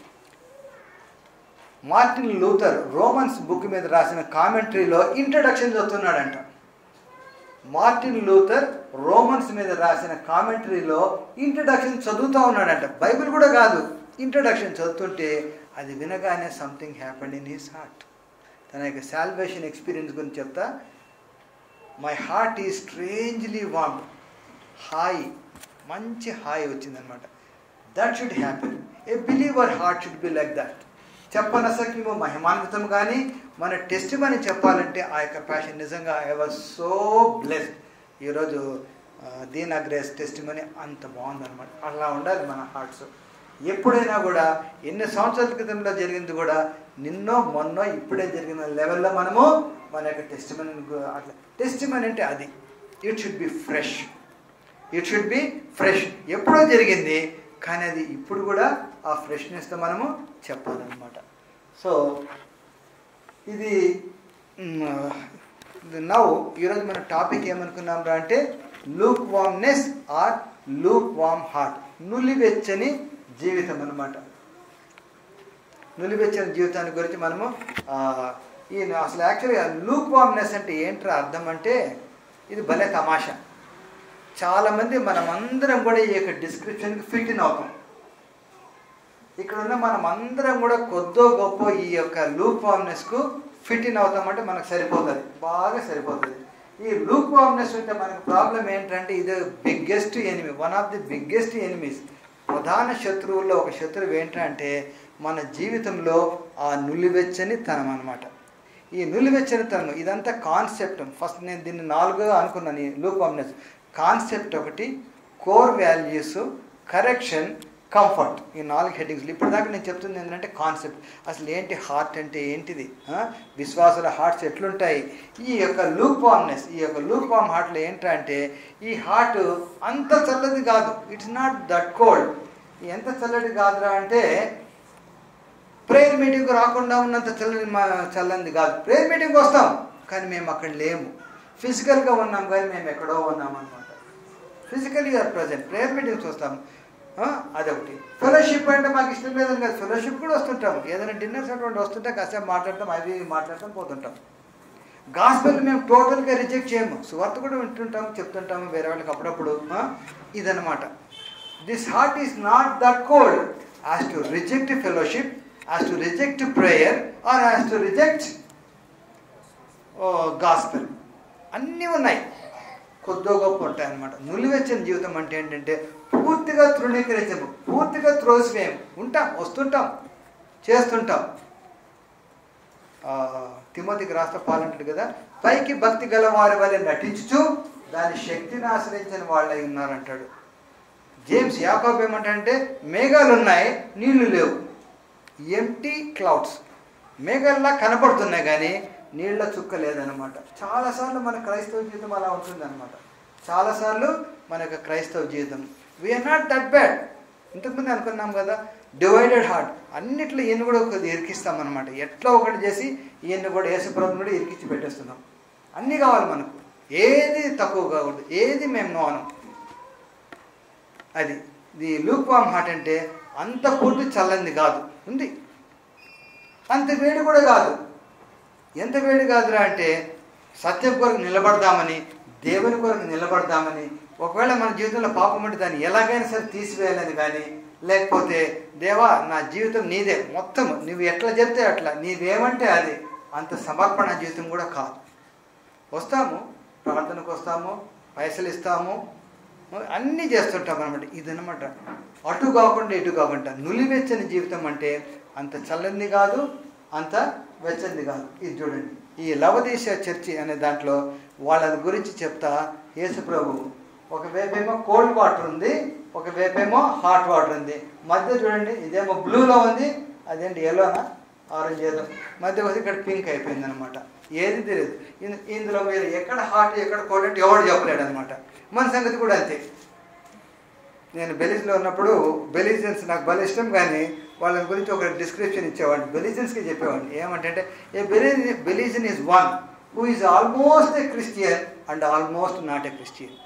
మార్టిన్ లూథర్ రోమన్స్ బుక్ మీద రాసిన కామెంటరీలో ఇంట్రడక్షన్ చదువుతున్నాడంట మార్టిన్ లూథర్ రోమన్స్ మీద రాసిన కామెంటరీలో ఇంట్రడక్షన్ చదువుతూ ఉన్నాడంట బైబిల్ కూడా కాదు ఇంట్రడక్షన్ చదువుతుంటే అది వినగానే something happened in his heart తన యొక్క సాల్వేషన్ ఎక్స్పీరియన్స్ గురించి చెప్తా మై హార్ట్ ఈ స్ట్రేంజ్లీ వామ్ హాయ్ మంచి హాయ్ వచ్చిందనమాట that should happen a believer heart should be like that చెప్పనసక్యము మహిమాన్వితం కానీ మన టెస్ట్ మని చెప్పాలంటే ఆ యొక్క ప్యాషన్ నిజంగా ఐ వాజ్ సో బ్లెస్డ్ ఈరోజు దీనా గ్రేస్ టెస్ట్ మని అంత బాగుందన్నమాట అలా ఉండాలి మన హార్ట్స్ ఎప్పుడైనా కూడా ఎన్ని సంవత్సరాల క్రితంలో జరిగింది కూడా నిన్నో మొన్నో ఇప్పుడే జరిగిన లెవెల్లో మనము మన యొక్క టెస్ట్ మనీ అట్లా టెస్ట్ మనీ అంటే అది it should be fresh it should be fresh ఎప్పుడో జరిగింది కానీ అది ఇప్పుడు కూడా ఆ ఫ్రెష్నెస్తో మనము చెప్పాలన్నమాట సో ఇది నవ్వు ఈరోజు మన టాపిక్ ఏమనుకున్నాం రా అంటే lukewarmness or lukewarm heart నులివెచ్చని జీవితం అనమాట నులివెచ్చని జీవితాన్ని గురించి మనము ఈ అసలు యాక్చువల్గా లూక్ వామ్నెస్ అంటే ఏంట్రా అర్థం అంటే ఇది భలే తమాషా చాలామంది మనమందరం కూడా ఈ యొక్క డిస్క్రిప్షన్కి ఫిట్ ఇన్ అవుతాం ఇక్కడ ఉన్న మనం అందరం కూడా కొద్దో గొప్ప ఈ యొక్క లూక్ వామ్నెస్కు ఫిట్ ఇన్ అవుతామంటే మనకు సరిపోతుంది బాగా సరిపోతుంది ఈ లూక్ వామ్నెస్ ఉంటే మనకు ప్రాబ్లం ఏంటంటే ఇది biggest enemy one of the biggest enemies ప్రధాన శత్రువుల్లో ఒక శత్రువు ఏంటంటే మన జీవితంలో ఆ నులివెచ్చని తనం అనమాట ఈ నులివెచ్చని తనం ఇదంతా కాన్సెప్ట్ ఫస్ట్ నేను దీన్ని నాలుగుగా అనుకున్నాను ఈ లూక్ వామ్నెస్ కాన్సెప్ట్ ఒకటి కోర్ వాల్యూస్ కరెక్షన్ కంఫర్ట్ ఈ నాలుగు హెడ్డింగ్స్లు ఇప్పటిదాకా నేను చెప్తుంది ఏంటంటే కాన్సెప్ట్ అసలు ఏంటి హార్ట్ అంటే ఏంటిది విశ్వాసాల హార్ట్స్ ఎట్లుంటాయి ఈ యొక్క లూక్ వామ్నెస్ ఈ యొక్క లూక్ వామ్ హార్ట్లో ఏంటంటే ఈ హార్ట్ అంత చల్లది కాదు ఇట్స్ నాట్ దట్ కోల్డ్ ఎంత చల్లది కాదురా అంటే ప్రేయర్ మీటింగ్ రాకుండా ఉన్నంత చల్లని మా చల్లంది కాదు ప్రేయర్ మీటింగ్ వస్తాం కానీ మేము అక్కడ లేము ఫిజికల్గా ఉన్నాం కానీ మేము ఎక్కడో ఉన్నాం అనమాట physically are present prayer meetings వస్తాం అదొకటి ఫెలోషిప్ అంటే మాకు ఇష్టం లేదని కాదు ఫెలోషిప్ కూడా వస్తుంటాం ఏదైనా డిన్నర్స్ అటువంటి వస్తుంటే కాసేపు మాట్లాడటం అవి మాట్లాడటం పోతుంటాం గాస్పెల్ మేము టోటల్గా రిజెక్ట్ చేయము సువార్త కూడా వింటుంటాము చెప్తుంటాము వేరే వాళ్ళకి అప్పుడప్పుడు ఇదనమాట this heart is not that cold as to reject fellowship as to reject prayer or as to reject gospel అన్నీ ఉన్నాయి కొద్దో గొప్ప ఉంటాయన్నమాట నులివెచ్చని జీవితం అంటే ఏంటంటే పూర్తిగా తృణీకరించము పూర్తిగా త్రోసివేయం ఉంటాం వస్తుంటాం చేస్తుంటాం తిమోతికి రాష్ట్ర పాలంటాడు కదా పైకి భక్తి గల వారి వల్ల నటించుచు దాని శక్తిని ఆశ్రయించిన వాళ్ళై ఉన్నారంటాడు జేమ్స్ యాకోబ్ ఏమంటాడంటే మేఘాలు ఉన్నాయి నీళ్లు లేవు ఎంటీ క్లౌడ్స్ మేఘాల్లా కనపడుతున్నాయి కానీ నీళ్ళ చుక్క లేదనమాట చాలాసార్లు మన క్రైస్తవ జీవితం అలా ఉంటుందన్నమాట చాలాసార్లు మన యొక్క క్రైస్తవ జీవితం వీఆర్ నాట్ దట్ బ్యాడ్ ఇంతకుముందు అనుకున్నాం కదా డివైడెడ్ హార్ట్ అన్నిట్లో ఈయన కూడా ఒక ఇరికిస్తాం అనమాట ఎట్లా ఒకటి చేసి ఈయన్ని కూడా యేసుప్రభుని కూడా ఇరికించి పెట్టేస్తున్నాం అన్నీ కావాలి మనకు ఏది తక్కువ కాకూడదు ఏది మేము నోనం అది ది లూక్ వామ్ హార్ట్ అంటే అంత పూర్తి చల్లంది కాదు ఉంది అంత వేడి కూడా కాదు ఎంత వేడి కాదురా అంటే సత్యం కొరకు నిలబడదామని దేవుని కొరకు నిలబడదామని ఒకవేళ మన జీవితంలో పాపం ఉంటే దాన్ని ఎలాగైనా సరే తీసివేయాలని కానీ లేకపోతే దేవా నా జీవితం నీదే మొత్తం నువ్వు ఎట్లా చెప్తే అట్లా నీవేమంటే అది అంత సమర్పణ జీవితం కూడా కాదు వస్తాము ప్రార్థనకు వస్తాము పైసలు ఇస్తాము అన్నీ చేస్తుంటాం అనమాట ఇదనమాట అటు కాకుండా ఇటు కాకుండా నులివెచ్చని జీవితం అంటే అంత చల్లంది కాదు అంత వెచ్చంది కాదు ఇది చూడండి ఈ లవదేశ చర్చి అనే దాంట్లో వాళ్ళ గురించి చెప్తా యేసు ప్రభు ఒక వేపేమో కోల్డ్ వాటర్ ఉంది ఒక వేపేమో హాట్ వాటర్ ఉంది మధ్య చూడండి ఇదేమో బ్లూలో ఉంది అదేంటి ఎల్లోనా ఆరెంజ్ ఏదో మధ్య వచ్చి ఇక్కడ పింక్ అయిపోయింది అనమాట ఏది తెలియదు ఇన్- ఇందులో మీరు ఎక్కడ హాట్ ఎక్కడ కోల్డ్ అంటే ఎవడు చెప్పలేడు అనమాట మన సంగతి కూడా అంతే నేను బెలీజ్లో ఉన్నప్పుడు బెలీజియన్స్ నాకు భలే ఇష్టం కానీ వాళ్ళ గురించి ఒక డిస్క్రిప్షన్ ఇచ్చేవాడిని బెలీజియన్స్కి చెప్పేవాడిని ఏమంటే ఏ బెలీ బెలీజియన్ is one who is almost a Christian and almost not a Christian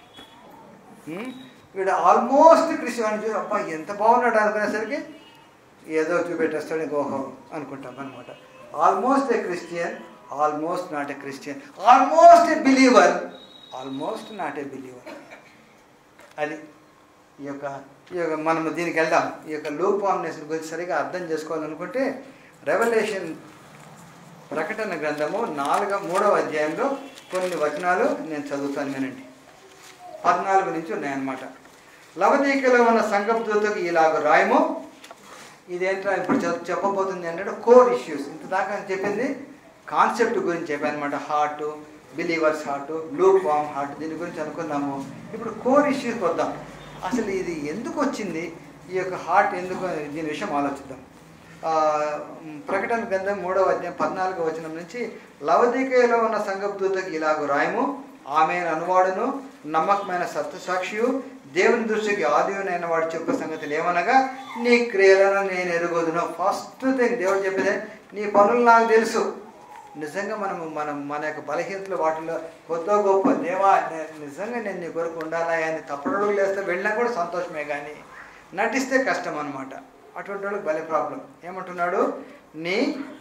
వీడు ఆల్మోస్ట్ క్రిస్టియన్ అని చూసి అబ్బా ఎంత బాగున్నాడు అనుకునేసరికి ఏదో చూపెట్టేస్తాడు ఇంకోహో అనుకుంటాం అనమాట almost a Christian almost not a Christian almost a believer almost not a believer అది ఈ యొక్క ఈ యొక్క మనం దీనికి వెళ్దాం ఈ యొక్క లూప్ ఫార్మినేషన్ గురించి సరిగా అర్థం చేసుకోవాలనుకుంటే రెవల్యూషన్ ప్రకటన గ్రంథము నాలుగో మూడవ అధ్యాయంలో కొన్ని వచనాలు నేను చదువుతాను వినండి పద్నాలుగు నుంచి ఉన్నాయన్నమాట లవదీకలో ఉన్న సంఘం దూతకు ఇలాగ రాయము ఇదేంటో ఇప్పుడు చెప్- చెప్పబోతుంది ఏంటంటే కోర్ ఇష్యూస్ ఇంత దాకా నేను చెప్పింది కాన్సెప్ట్ గురించి చెప్పాను అనమాట హార్ట్ బిలీవర్స్ హార్ట్ బ్లూ ఫామ్ హార్ట్ దీని గురించి అనుకున్నాము ఇప్పుడు కోర్ ఇష్యూస్కి వద్దాం అసలు ఇది ఎందుకు వచ్చింది ఈ యొక్క హార్ట్ ఎందుకు అని దీని విషయం ఆలోచిద్దాం ఆ, మ్, ప్రకటన గ్రంథం మూడవ అధ్యాయం పద్నాలుగో వచనం నుంచి లవదీకలో ఉన్న సంఘపు దూతకి ఇలాగ రాయము ఆమె అనువాడును నమ్మకమైన సత్యసాక్షియు దేవుని దృష్టికి ఆదివునైన వాడు చెప్పే సంగతులు ఏమనగా నీ క్రియలను నేను ఎరుగుదును ఫస్ట్ థింగ్ దేవుడు చెప్పేదే నీ పనులు నాకు తెలుసు నిజంగా మనము మనం మన యొక్క బలహీనతలు వాటిలో కొత్త గొప్ప దేవా నే- నిజంగా నేను నీ కొరకు ఉండాలా అని తప్పడుగు లేస్తే వెళ్ళినా కూడా సంతోషమే కానీ నటిస్తే కష్టం అనమాట అటువంటి వాళ్ళకి భలే ప్రాబ్లం ఏమంటున్నాడు నీ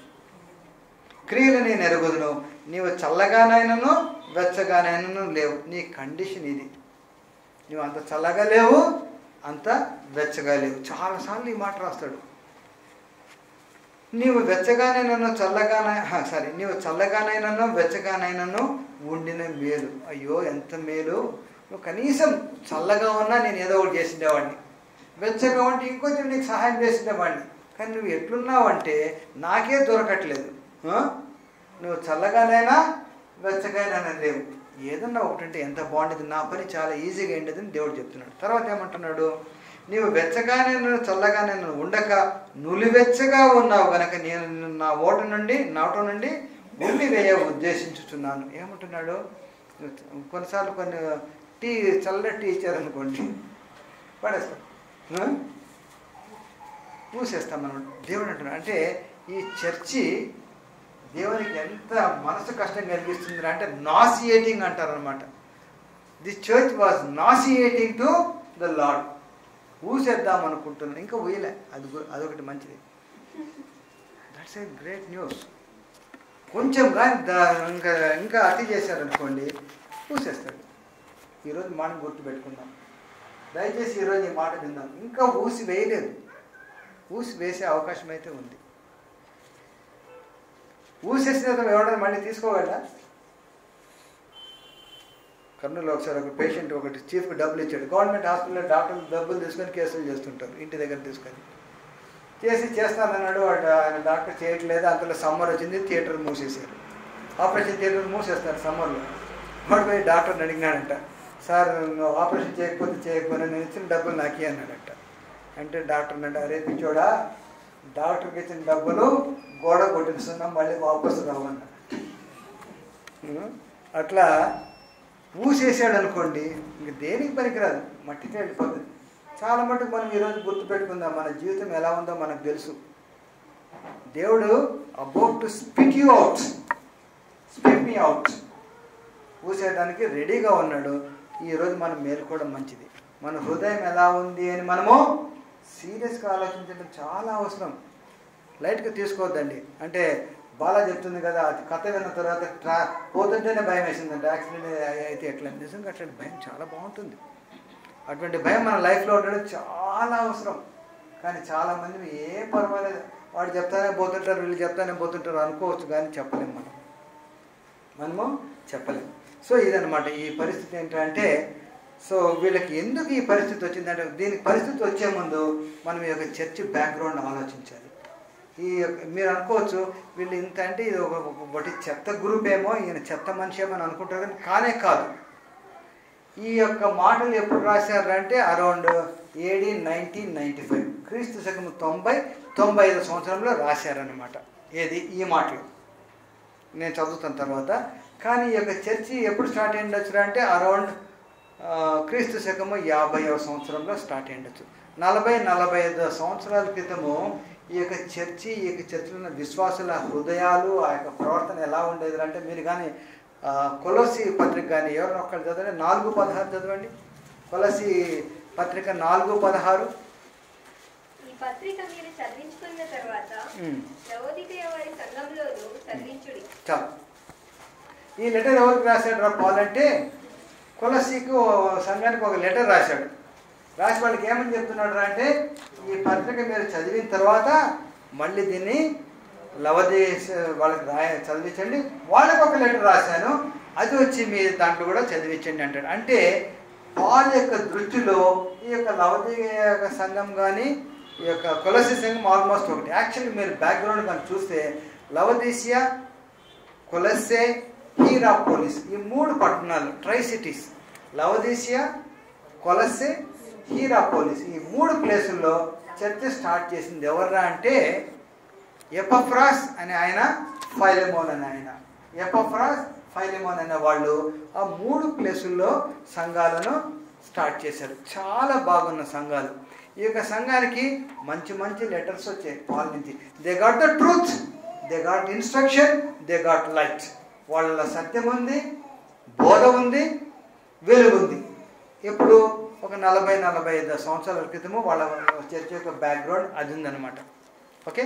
క్రియలు నేను ఎరుగుదును నీవు చల్లగానైనను వెచ్చగానైనను లేవు నీ కండిషన్ ఇది నువ్వు అంత చల్లగా లేవు అంత వెచ్చగా లేవు చాలాసార్లు ఈ మాట రాస్తాడు నీవు వెచ్చగానైనను చల్లగానే సారీ నీవు చల్లగానైనను వెచ్చగానైనను ఉండిన మేలు అయ్యో ఎంత మేలు నువ్వు కనీసం చల్లగా ఉన్నా నేను ఏదో ఒకటి చేసిండేవాడిని వెచ్చగా ఉంటే ఇంకొంచెం నీకు సహాయం చేసిండేవాడిని కానీ నువ్వు ఎట్లున్నావంటే నాకే దొరకట్లేదు ఆ? నువ్వు చల్లగానైనా వెచ్చగానైనా లేవు ఏదన్నా ఒకటంటే ఎంత బాగుండేది నా పని చాలా ఈజీగా అయింది అని దేవుడు చెప్తున్నాడు తర్వాత ఏమంటున్నాడు నీవు వెచ్చగానే నన్ను చల్లగానే నన్ను ఉండక నులివెచ్చగా ఉన్నావు గనక నేను నిన్ను నా ఓట నుండి నాట నుండి ఉల్లి వేయ ఉద్దేశించుతున్నాను ఏమంటున్నాడు కొన్నిసార్లు కొన్ని టీ చల్ల టీ ఇచ్చారనుకోండి పడేస్తాం ఆ? పూసేస్తాం మనం దేవుడు అంటున్నాడు అంటే ఈ చర్చి దేవునికి ఎంత మనసు కష్టం కలిగిస్తుంది అంటే నాసియేటింగ్ అంటారనమాట the church was nauseating to the Lord ఊసేద్దాం అనుకుంటున్నాను ఇంకా ఊయలే అది గు- అదొకటి మంచిది దట్స్ ఏ గ్రేట్ న్యూస్ కొంచెం కానీ దా ఇంకా ఇంకా అతి చేశారనుకోండి ఊసేస్తాడు ఈరోజు మాట గుర్తుపెట్టుకుందాం దయచేసి ఈరోజు ఈ మాట విందాం ఇంకా ఊసి వేయలేదు ఊసి వేసే అవకాశం అయితే ఉంది ఊసేసిన తర్వాత ఎవడైనా మళ్ళీ తీసుకోగలరా కర్నూలు ఒకసారి ఒక పేషెంట్ ఒకటి చీఫ్కి డబ్బులు ఇచ్చాడు గవర్నమెంట్ హాస్పిటల్లో డాక్టర్లు డబ్బులు తీసుకొని కేసులు చేస్తుంటారు ఇంటి దగ్గర తీసుకొని చేసి చేస్తానన్నాడు వాడు ఆయన డాక్టర్ చేయట్లేదు అంతలో సమ్మర్ వచ్చింది థియేటర్ మూసేశారు ఆపరేషన్ థియేటర్ మూసేస్తారు సమ్మర్లో వాడు పోయి డాక్టర్ని అడిగినాడంట సార్ నువ్వు ఆపరేషన్ చేయకపోతే చేయకపోయినా నేను ఇచ్చిన డబ్బులు నాకే అన్నాడంట అంటే డాక్టర్ అంటే అరే పిచ్చోడా డాక్టర్కి ఇచ్చిన డబ్బులు గోడ కొట్టిస్తున్నాం మళ్ళీ వాపసు రావన్న ఉం? అట్లా ఊసేసాడు అనుకోండి ఇంక దేనికి పనికిరాదు మట్టికి వెళ్ళిపోతుంది చాలా మటుకు మనం ఈరోజు గుర్తుపెట్టుకుందాం మన జీవితం ఎలా ఉందో మనకు తెలుసు దేవుడు about to spit you out spit me out ఊసేయడానికి రెడీగా ఉన్నాడు ఈరోజు మనం మేలుకోవడం మంచిది మన హృదయం ఎలా ఉంది అని మనము సీరియస్గా ఆలోచించడం చాలా అవసరం లైట్గా తీసుకోవద్దండి అంటే బాలా చెప్తుంది కదా అది కథ విన్న తర్వాత ట్రా పోతుంటేనే భయం వేసిందంటే యాక్సిడెంట్ అయితే ఎట్లా నిజంగా అట్లా భయం చాలా బాగుంటుంది అటువంటి భయం మన లైఫ్లో ఉండడం చాలా అవసరం కానీ చాలామంది ఏ పర్వాలేదు వాడు చెప్తానే పోతుంటారు వీళ్ళు చెప్తానే పోతుంటారు అనుకోవచ్చు కానీ చెప్పలేము మనం మనము చెప్పలేము సో ఇదనమాట ఈ పరిస్థితి ఏంటంటే సో వీళ్ళకి ఎందుకు ఈ పరిస్థితి వచ్చిందంటే దీనికి పరిస్థితి వచ్చే ముందు మనం ఈ యొక్క చర్చ్ బ్యాక్గ్రౌండ్ ఆలోచించాలి ఈ యొక్క- మీరు అనుకోవచ్చు వీళ్ళు ఇంత అంటే ఇది ఒక ఒకటి చెత్త గ్రూప్ ఏమో ఈయన చెత్త మనిషి ఏమో అని అనుకుంటారు కానీ కానే కాదు ఈ యొక్క మాటలు ఎప్పుడు రాశారు అంటే around AD nineteen ninety five క్రీస్తు శకం తొంభై తొంభై ఐదు సంవత్సరంలో రాశారనమాట ఏది ఈ మాటలు నేను చదువుతాను తర్వాత కానీ ఈ యొక్క చర్చి ఎప్పుడు స్టార్ట్ అయ్యి ఉండొచ్చు అంటే అరౌండ్ క్రీస్తు శకము యాభైవ సంవత్సరంలో స్టార్ట్ అయ్యి ఉండొచ్చు నలభై నలభై ఐదు సంవత్సరాల క్రితము ఈ యొక్క చర్చి ఈ యొక్క చర్చిలో ఉన్న విశ్వాసుల హృదయాలు ఆ యొక్క ప్రవర్తన ఎలా ఉండేది అంటే మీరు కానీ ఆ, కొలసి పత్రిక కానీ ఎవరైనా ఒక్కరు చదవండి నాలుగు పదహారు చదవండి కొలసి పత్రిక నాలుగు పదహారు ఈ పత్రిక మీరు చదివించుకున్న తర్వాత ఉమ్. లవోదికయ వారి సంఘంలోను చదివించుడి చాలు ఈ లెటర్ ఎవరికి రాశాడు రా పాల్ అంటే కొలసీకి ఓ సంఘానికి ఒక లెటర్ రాశాడు రాసి వాళ్ళకి ఏమని చెప్తున్నాడు రా అంటే ఈ పత్రిక మీరు చదివిన తర్వాత మళ్ళీ దీన్ని లవదేశ వాళ్ళకి రాయ చదివించండి వాళ్ళకి ఒక లెటర్ రాశాను అది వచ్చి మీ దాంట్లో కూడా చదివించండి అంటాడు అంటే పాల్ యొక్క దృష్టిలో ఈ యొక్క లవదేయ యొక్క సంఘం కానీ ఈ యొక్క కొలసి సంఘం ఆల్మోస్ట్ ఒకటి యాక్చువల్లీ మీరు బ్యాక్గ్రౌండ్ కానీ చూస్తే లవదేశియా కొలస్సే హీరాపోలిస్ ఈ మూడు పట్టణాలు ట్రై సిటీస్ లవదీసియా కొలస్సే హీరాపోలిస్ ఈ మూడు ప్లేసుల్లో చర్చ స్టార్ట్ చేసింది ఎవర్రా అంటే ఎపఫ్రాస్ అనే ఆయన ఫైలెమోన్ అనే ఆయన ఎపఫ్రాస్ ఫైలెమోన్ అనే వాళ్ళు ఆ మూడు ప్లేసుల్లో సంఘాలను స్టార్ట్ చేశారు చాలా బాగున్న సంఘాలు ఈ యొక్క సంఘానికి మంచి మంచి లెటర్స్ వచ్చాయి పాల్ నుంచి they got the truth they got instruction they got light వాళ్ళ సత్యం ఉంది బోధ ఉంది వెలుగు ఉంది ఇప్పుడు ఒక నలభై నలభై ఐదు సంవత్సరాల క్రితము వాళ్ళ చర్చ యొక్క బ్యాక్గ్రౌండ్ అది ఉందన్నమాట ఓకే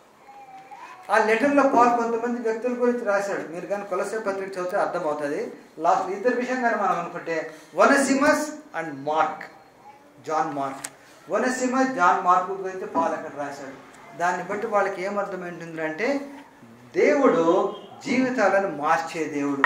ఆ లెటర్లో పాల్ కొంతమంది వ్యక్తుల గురించి రాశాడు మీరు కానీ కొలసే పత్రిక చదివితే అర్థమవుతుంది లాస్ట్ ఇద్దరు విషయం కానీ మనం అనుకుంటే Onesimus and Mark John Mark Onesimus John Mark గురించి పాల్ అక్కడ రాశాడు దాన్ని బట్టి వాళ్ళకి ఏమర్థమైంటుందంటే దేవుడు జీవితాలను మార్చే దేవుడు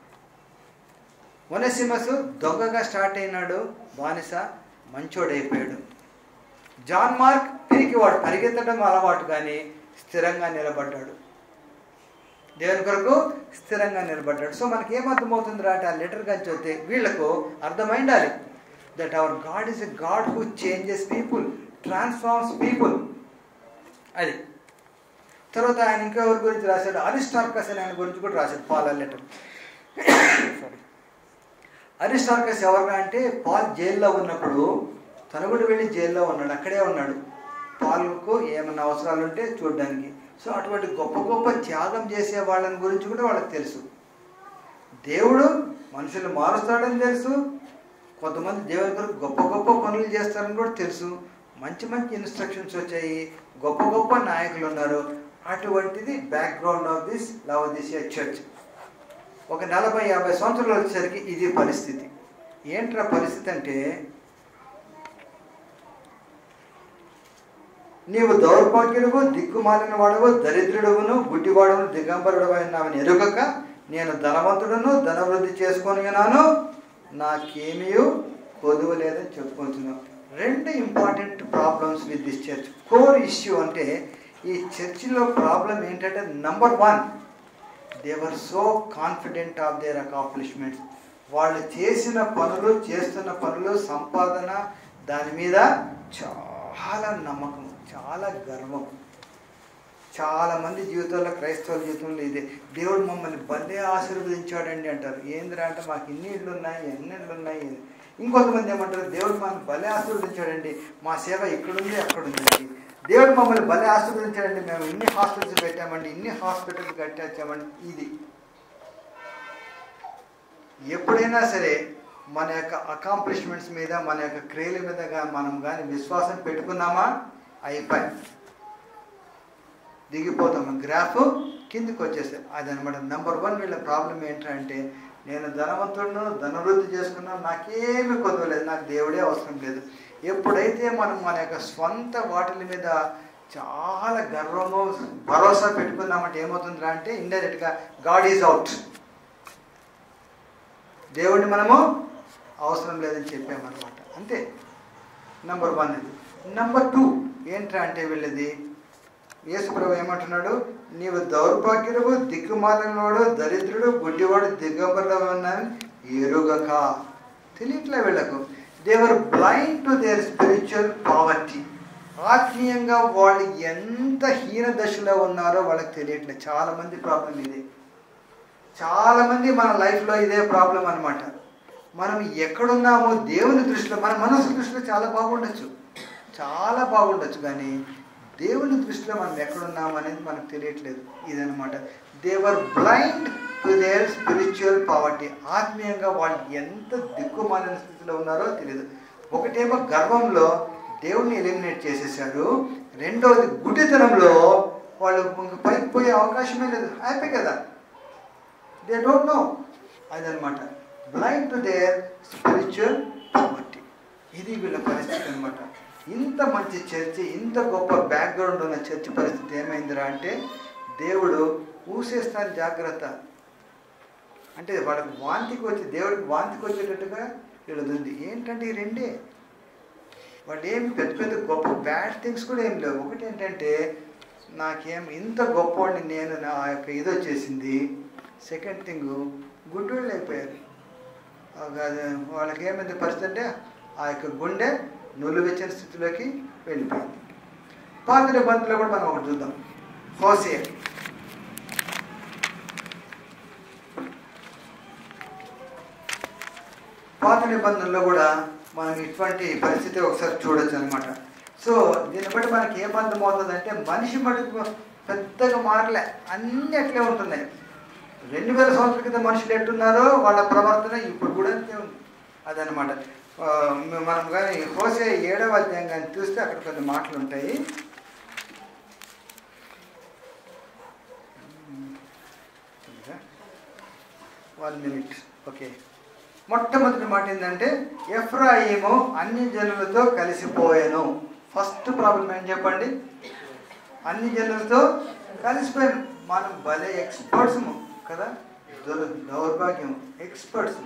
వనసిమస్ దొంగగా స్టార్ట్ అయినాడు బానిస మంచోడైపోయాడు జాన్ మార్క్ పిరికివాడు పరిగెత్తడం అలవాటు కానీ స్థిరంగా నిలబడ్డాడు దేవుని కొరకు స్థిరంగా నిలబడ్డాడు సో మనకి ఏమర్థమవుతుంది అంటే ఆ లెటర్ కానీ చదివితే వీళ్ళకు అర్థమైండాలి that our God is a God who changes people transforms people అది తర్వాత ఆయన ఇంకెవరి గురించి రాశాడు అరిస్టార్కస్ అని ఆయన గురించి కూడా రాశాడు పాల్ లెటర్ సారీ అరిస్టార్కస్ ఎవరుగా అంటే పాల్ జైల్లో ఉన్నప్పుడు తను కూడా వెళ్ళి జైల్లో ఉన్నాడు అక్కడే ఉన్నాడు పాల్కు ఏమన్నా అవసరాలు ఉంటే చూడడానికి సో అటువంటి గొప్ప గొప్ప త్యాగం చేసే వాళ్ళని గురించి కూడా వాళ్ళకి తెలుసు దేవుడు మనుషులు మారుస్తాడని తెలుసు కొంతమంది దేవుని కొరకు గొప్ప గొప్ప పనులు చేస్తారని కూడా తెలుసు మంచి మంచి ఇన్స్ట్రక్షన్స్ వచ్చాయి గొప్ప గొప్ప నాయకులు ఉన్నారు అటువంటిది background of this Laodicea church ఒక నలభై యాభై సంవత్సరాలు వచ్చేసరికి ఇది పరిస్థితి ఏంట్రా పరిస్థితి అంటే నీవు దౌర్భాగ్యుడువు దిక్కుమాలిన వాడవు దరిద్రుడువును గుడ్డివాడును దిగంబరుడు అయినావని ఎరుగక నేను ధనవంతుడును ధనవృద్ధి చేసుకొని ఉన్నాను నాకేమీ కొదువు లేదని చెప్పుకుంటున్నాను రెండు important problems with this church core issue అంటే ఈ చర్చిలో ప్రాబ్లం ఏంటంటే number one they're so confident of their accomplishments వాళ్ళు చేసిన పనులు చేస్తున్న పనులు సంపాదన దాని మీద చాలా నమ్మకం చాలా గర్వం చాలా మంది జీవితాల్లో క్రైస్తవుల జీవితంలో ఇదే దేవుడు మమ్మల్ని భలే ఆశీర్వదించాడండి అంటారు ఏందిరా అంటే మాకు ఇన్ని ఇళ్ళు ఉన్నాయి ఎన్ని ఇళ్ళు ఉన్నాయి ఇంకొంతమంది ఏమంటారు దేవుడు మనల్ని భలే ఆశీర్వదించాడండి మా సేవ ఇక్కడుంది అక్కడుందండి దేవుడు మమ్మల్ని భలే ఆశీర్వదించాడండి మేము ఇన్ని హాస్పిటల్స్ పెట్టామండి ఇన్ని హాస్పిటల్స్ కట్టించామండి ఇది ఎప్పుడైనా సరే మన యొక్క అకాంప్లిష్మెంట్స్ మీద మన యొక్క క్రియల మీద గా- మనం కానీ విశ్వాసం పెట్టుకున్నామా అయిపోయి దిగిపోతాం గ్రాఫ్ కిందికి వచ్చేస్తాయి అదనమాట నెంబర్ వన్ వీళ్ళ ప్రాబ్లం ఏంటంటే నేను ధనవంతుడును ధనవృద్ధి చేసుకున్నాను నాకేమీ కొదవలేదు నాకు దేవుడే అవసరం లేదు ఎప్పుడైతే మనం మన యొక్క స్వంత వాటిల మీద చాలా గర్వము భరోసా పెట్టుకున్నామంటే ఏమవుతుందిరా అంటే ఇండైరెక్ట్గా గాడ్ ఈజ్ అవుట్ దేవుడిని మనము అవసరం లేదని చెప్పామన్నమాట అంతే నంబర్ వన్ ఇది నంబర్ టూ ఏంట్రా అంటే వీళ్ళది యేసుప్రభు ఏమంటున్నాడు నీవు దౌర్భాగ్యుడు దిక్కుమాలినవాడు దరిద్రుడు గుడ్డివాడు దిగంబరుడు ఉన్నాను ఎరుగక తెలియట్లే వీళ్ళకు they're blind to their spiritual poverty ఆత్మీయంగా వాళ్ళు ఎంత హీన దశలో ఉన్నారో వాళ్ళకి తెలియట్లేదు చాలా మంది ప్రాబ్లం ఇదే చాలా మంది మన లైఫ్లో ఇదే ప్రాబ్లం అన్నమాట మనం ఎక్కడున్నామో దేవుని దృష్టిలో మన మనసు దృష్టిలో చాలా బాగుండొచ్చు చాలా బాగుండొచ్చు కానీ దేవుని దృష్టిలో మనం ఎక్కడున్నాము అనేది మనకు తెలియట్లేదు ఇదనమాట they're blind to their spiritual poverty ఆత్మీయంగా వాళ్ళు ఎంత దిక్కుమాలిన స్థితిలో ఉన్నారో తెలియదు ఒకటేమో గర్వంలో దేవుణ్ణి ఎలిమినేట్ చేసేసారు రెండవది గుడ్డితనంలో వాళ్ళు ఇంక పైకి పోయే అవకాశమే లేదు హ్యాపీ కదా దే డోంట్ నో అదనమాట blind to their spiritual poverty ఇది వీళ్ళ పరిస్థితి అనమాట ఇంత మంచి చర్చి ఇంత గొప్ప బ్యాక్గ్రౌండ్ ఉన్న చర్చి పరిస్థితి ఏమైందిరా అంటే దేవుడు ఊసేస్తాను జాగ్రత్త అంటే వాళ్ళకి వాంతికి వచ్చి దేవుడికి వాంతికి వచ్చేటట్టుగా వీళ్ళది ఉంది ఏంటంటే ఈ రెండే వాళ్ళు ఏమి పెద్ద పెద్ద గొప్ప బ్యాడ్ థింగ్స్ కూడా ఏం లేవు ఒకటి ఏంటంటే నాకేం ఇంత గొప్పవాడిని నేను నా యొక్క ఇది వచ్చేసింది సెకండ్ థింగ్ గుడ్డోళ్ళు అయిపోయారు ఒక అది వాళ్ళకి ఏమైంది పరిస్థితి అంటే ఆ యొక్క గుండె నులివెచ్చిన స్థితిలోకి వెళ్ళిపోయింది పాత నిబంధనలో కూడా మనం ఒకటి చూద్దాం హోసే పాత నిబంధనలో కూడా మనం ఇటువంటి పరిస్థితి ఒకసారి చూడొచ్చు అనమాట సో దీన్ని బట్టి మనకి ఏం అర్థం అవుతుందంటే మనిషి మటుకు పెద్దగా మారలే అన్నీ అట్లే ఉంటున్నాయి రెండు వేల సంవత్సరాల క్రితం మనుషులు ఎట్టున్నారో వాళ్ళ ప్రవర్తన ఇప్పుడు కూడా అంతే ఉంది అదనమాట ఆ, మనం కానీ హోసే ఏడవ అధ్యాయం కానీ చూస్తే అక్కడ కొన్ని మాటలు ఉంటాయి వన్ మినిట్ ఓకే మొట్టమొదటి మాట ఏంటంటే ఎఫ్రాయిము అన్ని జనులతో కలిసిపోయాను ఫస్ట్ ప్రాబ్లం ఏం చెప్పండి అన్ని జనులతో కలిసిపోయాను మనం భలే ఎక్స్పర్ట్స్ కదా దుర్ దౌర్భాగ్యం ఎక్స్పర్ట్స్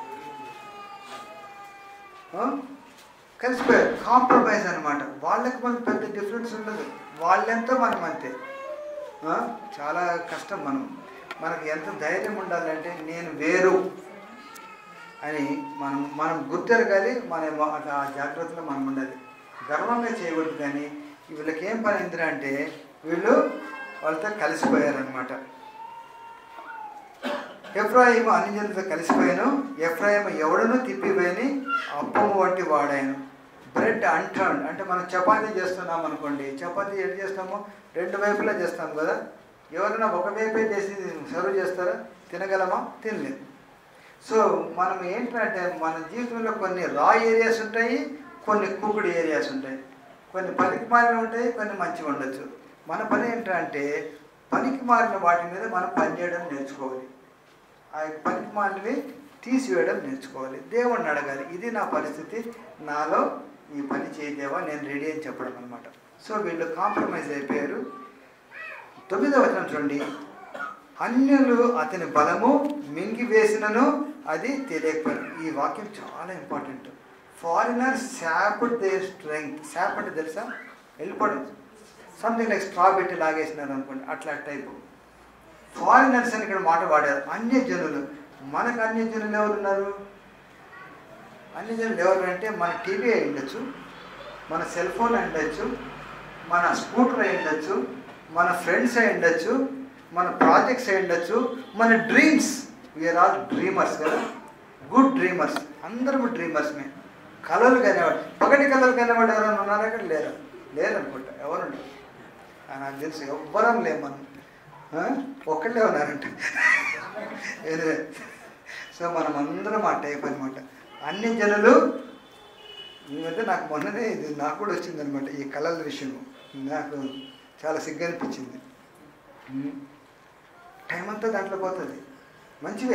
కలిసిపోయారు కాంప్రమైజ్ అనమాట వాళ్ళకి మనకు పెద్ద డిఫరెన్స్ ఉండదు వాళ్ళెంతో మనం అంతే ఆ? చాలా కష్టం మనం మనకు ఎంత ధైర్యం ఉండాలంటే నేను వేరు అని మనం మనం గుర్తెరగాలి మన ఆ జాగ్రత్తలో మనం ఉండాలి గర్వంగా చేయకూడదు కానీ వీళ్ళకి ఏం పని అయిందిరా అంటే వీళ్ళు వాళ్ళతో కలిసిపోయారనమాట ఎఫ్రాయిము అన్ని జనులతో కలిసిపోయాను ఎఫ్రాయిము ఎవడను తిప్పిపోయి అప్పము వంటి వాడాను బ్రెడ్ అంటర్న్ అంటే మనం చపాతీ చేస్తున్నాం అనుకోండి చపాతీ ఎటు చేస్తాము రెండు వైపులా చేస్తాం కదా ఎవరైనా ఒక వైపే చేసి సర్వ్ చేస్తారా తినగలమా తినలేదు సో మనం ఏంటంటే మన జీవితంలో కొన్ని రా ఏరియాస్ ఉంటాయి కొన్ని కుకుడు ఏరియాస్ ఉంటాయి కొన్ని పనికి మారిన ఉంటాయి కొన్ని మంచిగా ఉండొచ్చు మన పని ఏంటంటే పనికి మారిన వాటి మీద మనం పనిచేయడం నేర్చుకోవాలి ఆ యొక్క పనికి మాలినవి తీసివేయడం నేర్చుకోవాలి దేవుణ్ణి అడగాలి ఇది నా పరిస్థితి నాలో ఈ పని చేయదేవా నేను రెడీ అని చెప్పడం అనమాట సో వీళ్ళు కాంప్రమైజ్ అయిపోయారు తొమ్మిదవ వచనం చూడండి అన్యులు అతని బలము మింగి వేసినను అది తెలియకపోయారు ఈ వాక్యం చాలా important foreigner sapped their strength sap అంటే తెలుసా వెళ్ళిపోవడం సంథింగ్ లైక్ స్ట్రా పెట్టి లాగేసినారు అనుకోండి అట్లా టైపు ఫారినర్స్ అని ఇక్కడ మాట వాడారు అన్య జనులు మనకు అన్య జనులు ఎవరు ఉన్నారు అన్య జనులు ఎవరు అంటే మన టీవీ అయి ఉండొచ్చు మన సెల్ ఫోన్ అయి ఉండొచ్చు మన స్కూటర్ అయి ఉండొచ్చు మన ఫ్రెండ్స్ అయి ఉండొచ్చు మన ప్రాజెక్ట్స్ అయి ఉండొచ్చు మన డ్రీమ్స్ వీఆర్ ఆల్ డ్రీమర్స్ కదా గుడ్ డ్రీమర్స్ అందరము డ్రీమర్స్మే కళలు కనేవాడు పగటి కళలు కనేవాడు ఎవరైనా ఉన్నారా ఇక్కడ లేరు లేరు అనుకుంటా ఎవరుండరు ఆ, నాకు తెలుసు ఎవ్వరం లేము మనం ఆ? ఒక్కళ్ళే ఉన్నారంట Anyway, సో మనం అందరం ఆ టైప్ అనమాట అన్ని జనులు ఈ మధ్య నాకు మొన్ననే ఇది నాకు కూడా వచ్చింది అనమాట ఈ కళల విషయం నాకు చాలా సిగ్గు అనిపించింది ఉమ్. టైం అంతా దాంట్లో పోతుంది మంచివే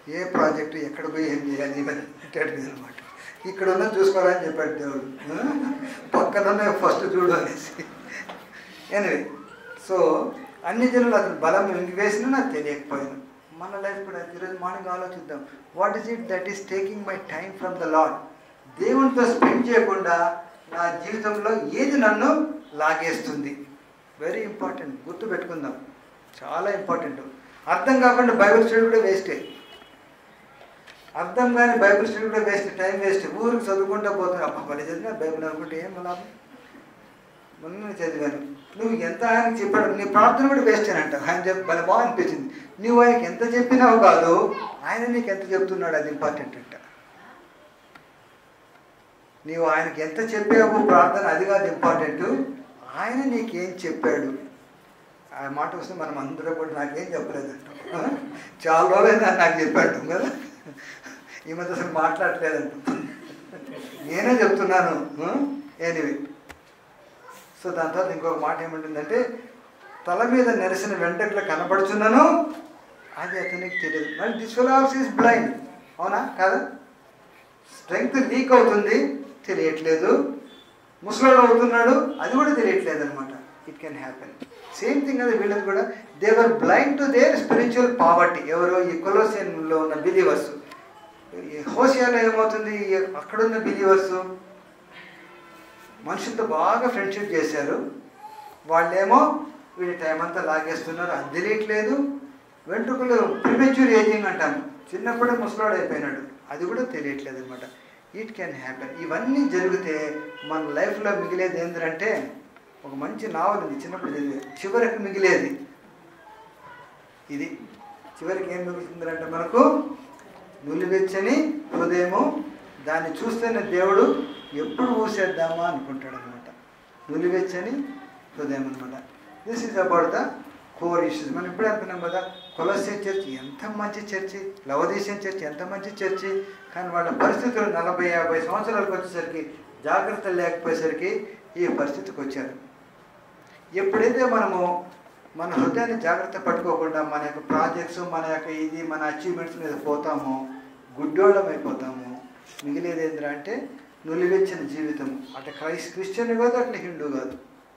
ఏ ప్రాజెక్టు ఎక్కడ పోయి ఏం చేయాలి ఇవన్నీ అనమాట ఇక్కడ ఉన్న చూసుకోవాలని చెప్పాడు దేవుడు ఆ? పక్కన ఉన్న ఫస్ట్ చూడు అనేసి ఎనివే సో అన్ని జనులు అతను బలం ఇంక వేసినా నాకు తెలియకపోయాను మన లైఫ్ కూడా ఈరోజు మార్నింగ్ ఆలోచిద్దాం what is it that is taking my time from the Lord దేవునితో స్పెండ్ చేయకుండా నా జీవితంలో ఏది నన్ను లాగేస్తుంది వెరీ ఇంపార్టెంట్ గుర్తు పెట్టుకుందాం చాలా ఇంపార్టెంట్ అర్థం కాకుండా బైబిల్ స్టడీ కూడా వేస్టే అర్థం కానీ బైబిల్ స్టడీ కూడా వేస్ట్ టైం వేస్ట్ ఊరికి చదువుకుంటా పోతున్నా అబ్బా పని చదివినా బైబిల్ అనుకుంటే ఏం లాభం మొన్న చదివాను నువ్వు ఎంత ఆయనకి చెప్పాడు నీ ప్రార్థన కూడా వేస్ట్ అని అంటావు ఆయన చెప్పి భలే బాగా అనిపించింది నువ్వు ఆయనకి ఎంత చెప్పినావు కాదు ఆయన నీకు ఎంత చెప్తున్నాడు అది ఇంపార్టెంట్ అంట నీవు ఆయనకి ఎంత చెప్పావు ప్రార్థన అది కాదు ఇంపార్టెంట్ ఆయన నీకేం చెప్పాడు ఆ మాట వస్తే మనం అందరం కూడా నాకేం చెప్పలేదంట చాలా రోజులైంది ఆయన నాకు చెప్పాడు కదా ఈ మధ్య అసలు మాట్లాడలేదంట నేనే చెప్తున్నాను ఎనివే సో దాని తర్వాత ఇంకొక మాట ఏముంటుందంటే తల మీద నెరసిన వెంట్రుకలు కనపడుచున్నాను అది అతనికి తెలియదు మరి దిస్ ఫెల్ ఆల్స్ ఈస్ బ్లైండ్ అవునా కాదా స్ట్రెంగ్త్ వీక్ అవుతుంది తెలియట్లేదు ముసలాడు అవుతున్నాడు అది కూడా తెలియట్లేదు అనమాట it can happen same thing అది వీళ్ళది కూడా they're blind to their spiritual poverty ఎవరు ఈ కొలోసియన్లో ఉన్న బిలీవర్స్ హోషియాలో ఏమవుతుంది ఈ అక్కడున్న బిలీవర్స్ మనుషులతో బాగా ఫ్రెండ్షిప్ చేశారు వాళ్ళేమో వీడి టైం అంతా లాగేస్తున్నారు అది తెలియట్లేదు వెంట్రుకలు ప్రిమెచ్యూర్ ఏజింగ్ అంటాం చిన్నప్పుడే ముసలాడు అయిపోయినాడు అది కూడా తెలియట్లేదు అనమాట ఇట్ కెన్ హ్యాపెన్ ఇవన్నీ జరిగితే మన లైఫ్లో మిగిలేది ఏంటంటే ఒక మంచి నావల్ ఉంది చిన్నప్పుడు చదివే చివరికి మిగిలేది ఇది చివరికి ఏం మిగులుతుందంటే మనకు నులివెచ్చని హృదయము దాన్ని చూస్తేనే దేవుడు ఎప్పుడు ఊసేద్దామా అనుకుంటాడు అనమాట నులివెచ్చని హృదయం అనమాట this is about the core issues మనం ఇప్పుడే అనుకున్నాం కదా కొలసే చర్చ్ ఎంత మంచి చర్చి లవదేశం చర్చ్ ఎంత మంచి చర్చి కానీ వాళ్ళ పరిస్థితులు నలభై యాభై సంవత్సరాలకు వచ్చేసరికి జాగ్రత్త లేకపోయేసరికి ఈ పరిస్థితికి వచ్చారు ఎప్పుడైతే మనము మన హృదయాన్ని జాగ్రత్త పట్టుకోకుండా మన యొక్క ప్రాజెక్ట్స్ మన యొక్క ఇది మన అచీవ్మెంట్స్ మీద పోతామో గుడ్డోళ్ళం అయిపోతాము మిగిలేది ఏంటంటే అంటే నులివెచ్చిన జీవితం అటు క్రైస్ట్ క్రిస్టియన్ కాదు అట్లా హిందూ కాదు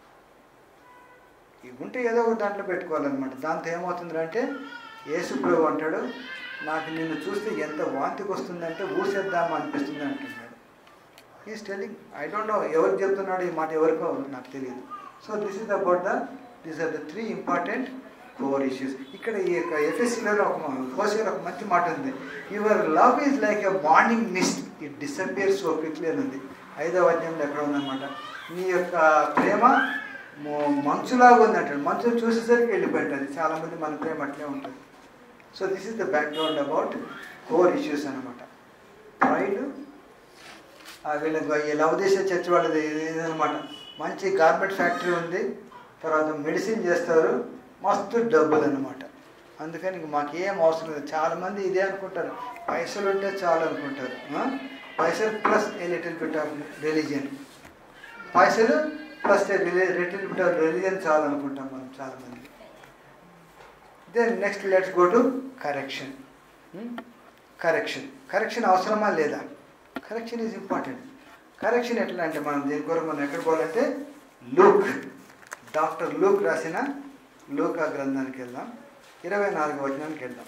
ఇవి ఉంటే ఏదో ఒక దాంట్లో పెట్టుకోవాలన్నమాట దాంతో ఏమవుతుంది అంటే యేసుప్రభు అంటాడు నాకు నిన్ను చూస్తే ఎంత వాంతికి వస్తుందంటే ఊసేద్దామా అనిపిస్తుంది అంటున్నాడు is telling I don't know ఎవరికి చెప్తున్నాడు ఈ మాట ఎవరికో నాకు తెలియదు so this is about the these are the three important core issues ఇక్కడ ఈ యొక్క ఎఫ్ఎస్సీలో ఒక హోసియర్ ఒక మంచి మాట ఉంది your love is like a morning mist it disappear so quickly అని ఉంది ఐదవ అధ్యాయంలో ఎక్కడ ఉందన్నమాట నీ యొక్క ప్రేమ మొ- మంచులాగా ఉంది అంటాడు మంచు చూసేసరికి వెళ్ళిపోయింటుంది చాలామంది మన ప్రేమ అట్లే ఉంటుంది so this is the background about core issues అనమాట ప్రైడ్ వీళ్ళకి ఈ లవదేశ చర్చ్ వాళ్ళది ఇదనమాట మంచి గార్మెంట్ ఫ్యాక్టరీ ఉంది తర్వాత మెడిసిన్ చేస్తారు మస్తు డబ్బులు అనమాట అందుకని ఇంక మాకు ఏం అవసరం లేదు చాలామంది ఇదే అనుకుంటారు పైసలు ఉంటే చాలు అనుకుంటారు ఆ? పైసలు plus a little bit of religion పైసలు plus little bit of religion చాలు అనుకుంటాం మనం చాలామంది then next let's go to correction correction correction అవసరమా లేదా కరెక్షన్ ఈజ్ ఇంపార్టెంట్ కరెక్షన్ ఎట్లా అంటే మనం దీని కొరకు మనం ఎక్కడ పోవాలంటే లూక్ డాక్టర్ లూక్ రాసిన లూకా గ్రంథానికి వెళ్దాం ఇరవై నాలుగు వచనానికి వెళ్దాం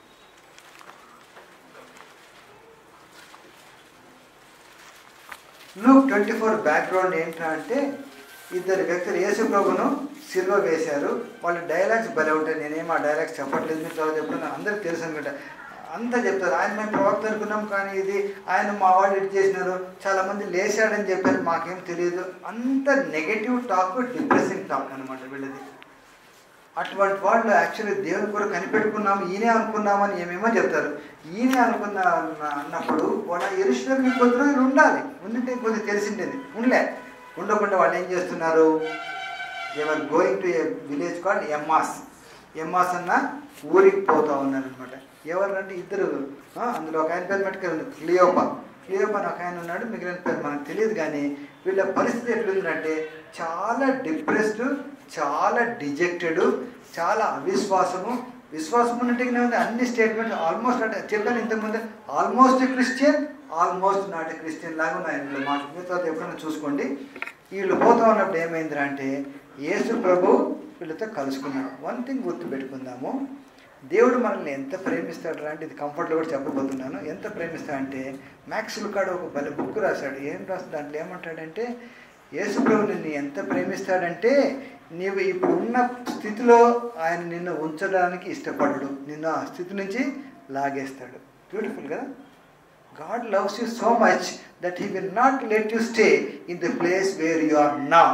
లూక్ ట్వంటీ ఫోర్ బ్యాక్గ్రౌండ్ ఏంటా అంటే ఇద్దరు వ్యక్తులు యేసు ప్రభును సిల్వ వేశారు వాళ్ళ డైలాగ్స్ భలే ఉంటాయి నేనేం ఆ డైలాగ్స్ చెప్పట్లేదు మీరు తర్వాత చెప్తున్నా అందరికి తెలుసు అనుకుంటా అంతా చెప్తారు ఆయన మేము ప్రవక్త అనుకున్నాం కానీ ఇది ఆయన మా వాళ్ళు ఇటు చేసినారు చాలా మంది లేచాడని చెప్పారు మాకేం తెలియదు అంత నెగటివ్ టాక్ డిప్రెసింగ్ టాక్ అనమాట వీళ్ళది అటువంటి వాళ్ళు యాక్చువల్లీ దేవుని కూడా కనిపెట్టుకున్నాము ఈయనే అనుకున్నామని ఏమేమో చెప్తారు ఈయనే అనుకున్నా అన్న- అన్నప్పుడు వాళ్ళ ఎరుషులో మీకు కొద్ది రోజులు ఉండాలి ఉండింటే కొద్దిగా తెలిసిండేది ఉండలే ఉండకుండా వాళ్ళు ఏం చేస్తున్నారు ever going to a village called Emmaus Emmaus అన్న ఊరికి పోతా ఉన్నారు అనమాట ఎవరంటే ఇద్దరు ఆ, అందులో ఒక ఆయన పేరు పెట్టుకెళ్ళి క్లియోపా క్లియోపా అని ఒక ఆయన ఉన్నాడు మిగిలిన పేరు మనకు తెలియదు కానీ వీళ్ళ పరిస్థితి ఎట్లుందంటే చాలా డిప్రెస్డ్ చాలా డిజెక్టెడ్ చాలా అవిశ్వాసము విశ్వాసం ఉన్నట్టుగానే ఉంది అన్ని స్టేట్మెంట్స్ ఆల్మోస్ట్ అంటే చెప్పాను ఇంతకుముందే almost Christian almost not a Christian లాగా ఉన్నాయి ఇందులో మాట మీ తర్వాత ఎప్పుడైనా చూసుకోండి వీళ్ళు పోతా ఉన్నప్పుడు ఏమైందిరా అంటే యేసు ప్రభు వీళ్ళతో కలుసుకున్నాడు వన్ థింగ్ గుర్తు పెట్టుకుందాము దేవుడు మనల్ని ఎంత ప్రేమిస్తాడు అంటే ఇది కంఫర్ట్లో కూడా చెప్పబోతున్నాను ఎంత ప్రేమిస్తాడంటే మ్యాక్స్ లుకాడు ఒక భలే బుక్ రాశాడు ఏం రాస్తాడు దాంట్లో ఏమంటాడంటే యేసు ప్రభు నిన్ను ఎంత ప్రేమిస్తాడంటే నీవు ఇప్పుడు ఉన్న స్థితిలో ఆయన నిన్ను ఉంచడానికి ఇష్టపడడు నిన్ను ఆ స్థితి నుంచి లాగేస్తాడు బ్యూటిఫుల్ కదా God loves you so much that he will not let you stay in the place where you are నా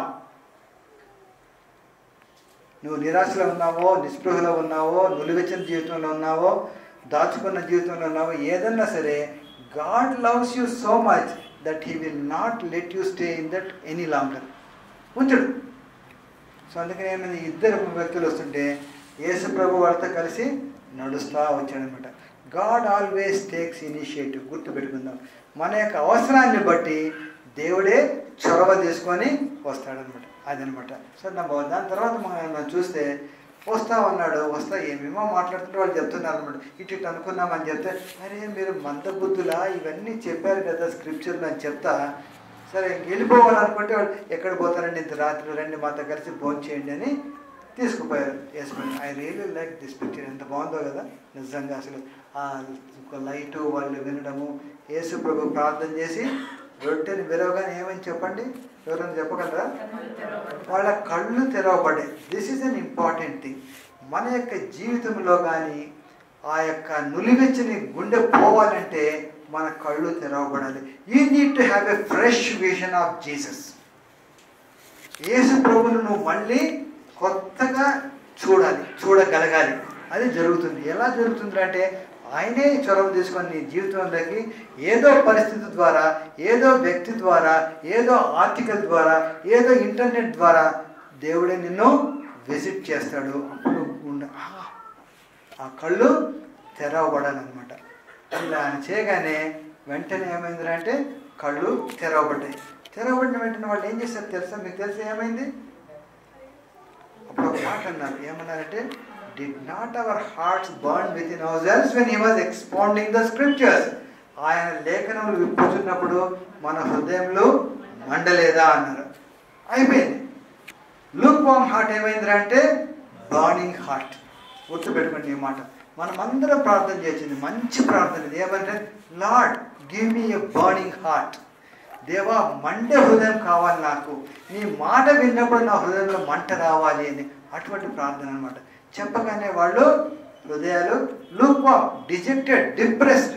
నువ్వు నిరాశలో ఉన్నావో నిస్పృహలో ఉన్నావో నులివెచ్చని జీవితంలో ఉన్నావో దాచుకున్న జీవితంలో ఉన్నావో ఏదన్నా సరే God loves you so much that he will not let you stay in that any longer ఉంచడు సో అందుకని ఏమైంది ఇద్దరు వ్యక్తులు వస్తుంటే యేసు ప్రభు వాళ్ళతో కలిసి నడుస్తూ వచ్చాడనమాట గాడ్ ఆల్వేస్ టేక్స్ ఇనిషియేటివ్ గుర్తు పెట్టుకుందాం మన యొక్క అవసరాన్ని బట్టి దేవుడే చొరవ తీసుకొని వస్తాడనమాట అదనమాట సో నెంబర్ దాని తర్వాత మనం చూస్తే వస్తా ఉన్నాడు వస్తా ఏమేమో మాట్లాడుతుంటే వాళ్ళు చెప్తున్నారు అనమాట ఇటు ఇటు అనుకున్నామని చెప్తే అరే మీరు మందబుద్ధులా ఇవన్నీ చెప్పారు కదా స్క్రిప్చర్లు అని చెప్తా సరే ఇంక వెళ్ళిపోవాలనుకుంటే వాళ్ళు ఎక్కడ పోతారండి ఇంత రాత్రి రండి మాతో కలిసి భోజనం చేయండి అని తీసుకుపోయారు వేసుకొని I really like this picture ఎంత బాగుందో కదా నిజంగా అసలు ఆ ఒక లైటు వాళ్ళు వినడము యేసు ప్రభు ప్రార్థన చేసి రొట్టెని విరవగానే ఏమని చెప్పండి ఎవరైనా చెప్పగలరా వాళ్ళ కళ్ళు తెరవబడ్డాయి this is an important thing మన యొక్క జీవితంలో కానీ ఆ యొక్క నులివెచ్చని గుండె పోవాలంటే మన కళ్ళు తెరవబడాలి you need to have a fresh vision of Jesus యేసు ప్రభును నువ్వు మళ్ళీ కొత్తగా చూడాలి చూడగలగాలి అది జరుగుతుంది ఎలా జరుగుతుంది అంటే ఆయనే చొరవ తీసుకొని నీ జీవితంలోకి ఏదో పరిస్థితి ద్వారా ఏదో వ్యక్తి ద్వారా ఏదో ఆర్టికల్ ద్వారా ఏదో ఇంటర్నెట్ ద్వారా దేవుడే నిన్ను విజిట్ చేస్తాడు అప్పుడు ఉండ- ఆ, ఆ కళ్ళు తెరవబడాలన్నమాట ఇలా ఆయన చేయగానే వెంటనే ఏమైందంటే కళ్ళు తెరవబడ్డాయి తెరవబడిన వెంటనే వాళ్ళు ఏం చేశారు తెలుసా మీకు తెలుసా ఏమైంది అప్పుడు ఒక మాట అన్నారు ఏమన్నారంటే did not our hearts burn within our selves when he was expanding the scriptures ఆయన లేఖనములు విప్పుతున్నప్పుడు మన హృదయంలో మండలేదా అన్నారు అయిపోయింది లూక్ వామ్ హార్ట్ ఏమైందిరా అంటే బర్నింగ్ హార్ట్ గుర్తుపెట్టుకోండి ఈ మాట మనం అందరం ప్రార్థన చేసింది మంచి ప్రార్థన ఇది ఏమంటే Lord give me a burning heart దేవా మండే హృదయం కావాలి నాకు నీ మాట విన్నప్పుడు నా హృదయంలో మంట రావాలి అని అటువంటి ప్రార్థన అనమాట చెప్పగానే వాళ్ళు హృదయాలు లూక్వా డిజెక్టెడ్ డిప్రెస్డ్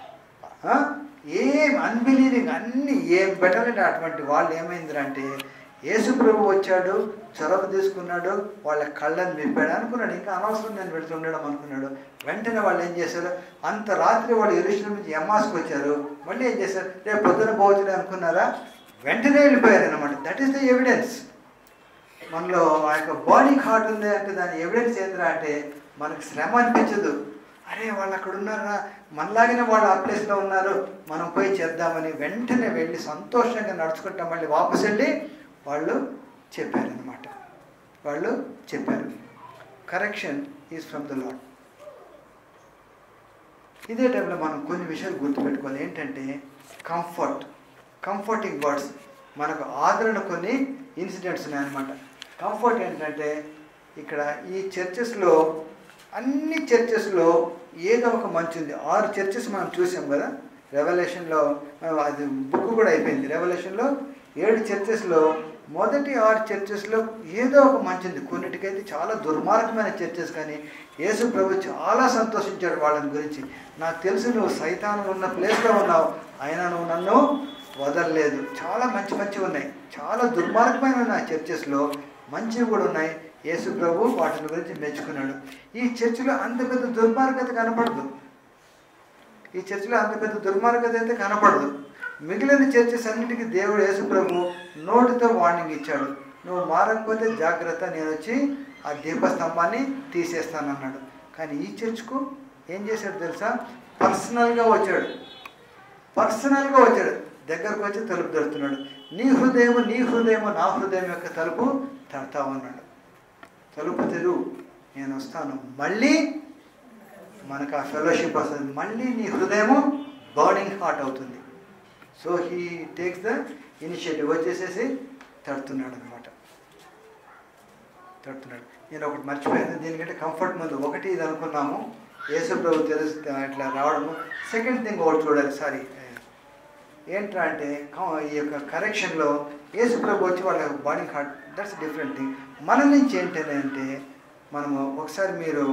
ఏం అన్బిలీవింగ్ అన్ని ఏం పెట్టాలంటే అటువంటి వాళ్ళు ఏమైందంటే యేసు ప్రభు వచ్చాడు చొరవ తీసుకున్నాడు వాళ్ళ కళ్ళని విప్పాడు అనుకున్నాడు ఇంకా అనవసరం నేను వెళ్తూ ఉండడం అనుకున్నాడు వెంటనే వాళ్ళు ఏం చేశారు అంత రాత్రి వాళ్ళు ఎరుషుల నుంచి ఎమ్మాస్కి వచ్చారు మళ్ళీ ఏం చేశారు రేపు పొద్దున పోవచ్చు అనుకున్నారా వెంటనే వెళ్ళిపోయారు అనమాట దట్ ఈస్ ద ఎవిడెన్స్ మనలో ఆ యొక్క బాడీ హార్ట్ ఉంది అంటే దాని ఎవిడెన్స్ ఏంద్రా అంటే మనకు శ్రమ అనిపించదు అరే వాళ్ళు అక్కడ ఉన్నారా మనలాగానే వాళ్ళు ఆ ప్లేస్లో ఉన్నారు మనం పోయి చేద్దామని వెంటనే వెళ్ళి సంతోషంగా నడుచుకుంటాం మళ్ళీ వాపస్ వెళ్ళి వాళ్ళు చెప్పారనమాట వాళ్ళు చెప్పారు correction is from the Lord ఇదే టైంలో మనం కొన్ని విషయాలు గుర్తుపెట్టుకోవాలి ఏంటంటే కంఫర్ట్ కంఫర్టింగ్ వర్డ్స్ మనకు ఆదరణ కొన్ని ఇన్సిడెంట్స్ ఉన్నాయన్నమాట కంఫర్ట్ ఏంటంటే ఇక్కడ ఈ చర్చెస్లో అన్ని చర్చెస్లో ఏదో ఒక మంచి ఉంది ఆరు చర్చెస్ మనం చూసాం కదా రెవల్యూషన్లో అది బుక్ కూడా అయిపోయింది రెవల్యూషన్లో ఏడు చర్చెస్లో మొదటి ఆరు చర్చెస్లో ఏదో ఒక మంచి ఉంది కొన్నిటికైతే చాలా దుర్మార్గమైన చర్చెస్ కానీ యేసు ప్రభు చాలా సంతోషించాడు వాళ్ళని గురించి నాకు తెలుసు నువ్వు సైతానం ఉన్న ప్లేస్లో ఉన్నావు అయినా నువ్వు నన్ను వదలలేదు చాలా మంచి మంచివి ఉన్నాయి చాలా దుర్మార్గమైన ఉన్నాయి చర్చెస్లో మంచివి కూడా ఉన్నాయి యేసు ప్రభు వాటిని గురించి మెచ్చుకున్నాడు ఈ చర్చిలో అంత పెద్ద దుర్మార్గత కనపడదు ఈ చర్చిలో అంత పెద్ద దుర్మార్గత అయితే కనపడదు మిగిలిన చర్చెస్ అన్నిటికీ దేవుడు యేసు ప్రభు నోటితో వార్నింగ్ ఇచ్చాడు నువ్వు మారకపోతే జాగ్రత్త నేను వచ్చి ఆ దీపస్తంభాన్ని తీసేస్తానన్నాడు కానీ ఈ చర్చ్కు ఏం చేశాడు తెలుసా పర్సనల్గా వచ్చాడు పర్సనల్గా వచ్చాడు దగ్గరకు వచ్చి తలుపు తడుతున్నాడు నీ హృదయము నీ హృదయము నా హృదయం యొక్క తలుపు తడతా ఉన్నాడు తలుపు తెరువు నేను వస్తాను మళ్ళీ మనకు ఆ ఫెలోషిప్ వస్తుంది మళ్ళీ నీ హృదయము బర్నింగ్ హార్ట్ అవుతుంది so he takes the initiative వచ్చేసేసి తడుతున్నాడు అనమాట తడుతున్నాడు నేను ఒకటి మర్చిపోయాను దీనికంటే కంఫర్ట్ ముందు ఒకటి ఇది అనుకున్నాము యేసు ప్రభు తెలుసు ఇట్లా రావడము సెకండ్ థింగ్ ఒకటి చూడాలి సారీ ఏంట్రా అంటే క- ఈ యొక్క కరెక్షన్లో యేసు ప్రభు వచ్చి వాళ్ళ body heart that's different thing మన నుంచి ఏంటంటే అంటే మనము ఒకసారి మీరు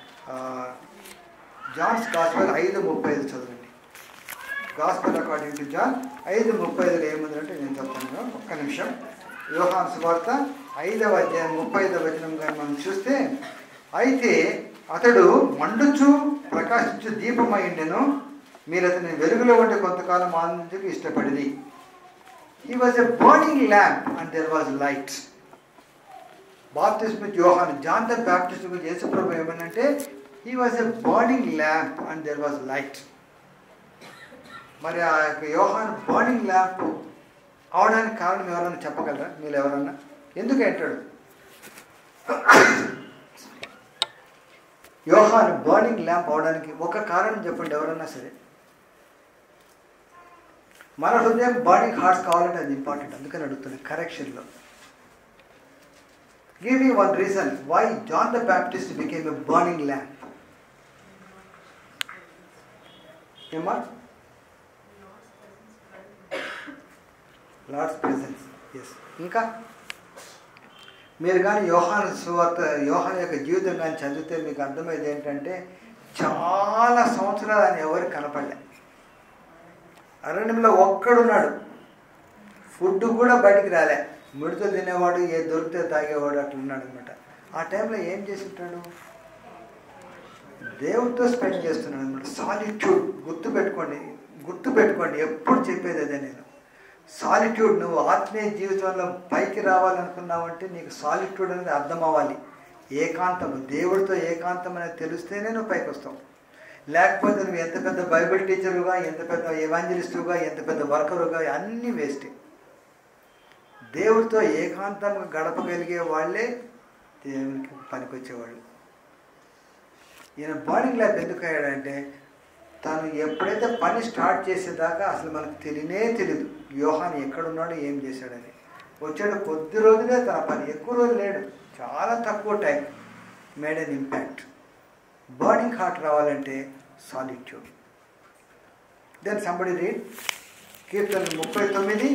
జాన్స్ గాస్పల్ ఐదు ముప్పై ఐదు చదవండి గాస్పల్ అకార్డింగ్ టు జాన్ ఐదు ముప్పై ఐదులో ఏముంది అంటే నేను చెప్తాను ఒక్క నిమిషం యోహాన్ సువార్త ఐదవ అధ్యాయం ముప్పై ఐదవ వచనం కానీ మనం చూస్తే అయితే అతడు మండుచు ప్రకాశించు దీపమైండెను మీరు అతని వెలుగులో ఉండే కొంతకాలం ఆనందించకు ఇష్టపడిది he was a burning lamp and there was light Baptist యోహాన్ జాన్ ద బ్యాప్టిస్ట్ గురించి యేసుప్రభు ఏమనంటే he was a burning lamp and there was light మరి ఆ యొక్క యోహాన్ బర్నింగ్ ల్యాంప్ అవడానికి కారణం ఎవరైనా చెప్పగలరా మీరు ఎవరన్నా ఎందుకు అంటాడు యోహాన్ బర్నింగ్ ల్యాంప్ అవడానికి ఒక కారణం చెప్పండి ఎవరన్నా సరే మన హృదయం బర్నింగ్ హార్ట్స్ కావాలంటే అది ఇంపార్టెంట్ అందుకని అడుగుతున్నాను కరెక్షన్లో give me one reason why John the Baptist became a burning lamp ఏమా లార్డ్స్ ప్రెసెన్స్ ఎస్ ఇంకా మీరు కానీ యోహాన్ సువార్త యోహాన్ యొక్క జీవితం కానీ చదివితే మీకు అర్థమైంది ఏంటంటే చాలా సంవత్సరాలు ఆయన ఎవరికి కనపడలే అరణ్యంలో ఒక్కడున్నాడు ఫుడ్ కూడా బయటికి రాలే మిడతలు తినేవాడు ఏ దొరికితే తాగేవాడు అట్లా ఉన్నాడు అనమాట ఆ టైంలో ఏం చేసి ఉంటాడు దేవుడితో స్పెండ్ చేస్తున్నాడు అనమాట సాలిట్యూడ్ గుర్తు పెట్టుకోండి గుర్తు పెట్టుకోండి ఎప్పుడు చెప్పేది అదే నేను సాలిట్యూడ్ నువ్వు ఆత్మీయ జీవితంలో పైకి రావాలనుకున్నావంటే నీకు సాలిట్యూడ్ అనేది అర్థం అవ్వాలి ఏకాంతం దేవుడితో ఏకాంతం అనేది తెలిస్తేనే నువ్వు పైకి వస్తావు లేకపోతే నువ్వు ఎంత పెద్ద బైబిల్ టీచరుగా ఎంత పెద్ద ఎవాంజలిస్టుగా ఎంత పెద్ద వర్కరుగా అన్నీ వేస్టే దేవుడితో ఏకాంతంగా గడపగలిగే వాళ్ళే దేవునికి పనికొచ్చేవాళ్ళు ఈయన బర్నింగ్ ల్యాబ్ ఎందుకు అయ్యాడంటే తను ఎప్పుడైతే పని స్టార్ట్ చేసేదాకా అసలు మనకు తెలియనే తెలియదు యోహాన్ ఎక్కడున్నాడు ఏం చేశాడని వచ్చాడు కొద్ది రోజులే తన పని ఎక్కువ రోజులు లేడు చాలా తక్కువ time made an impact burning heart రావాలంటే సాలిట్యూడ్ దెన్ సంబడి రీడ్ కీర్తన ముప్పై తొమ్మిది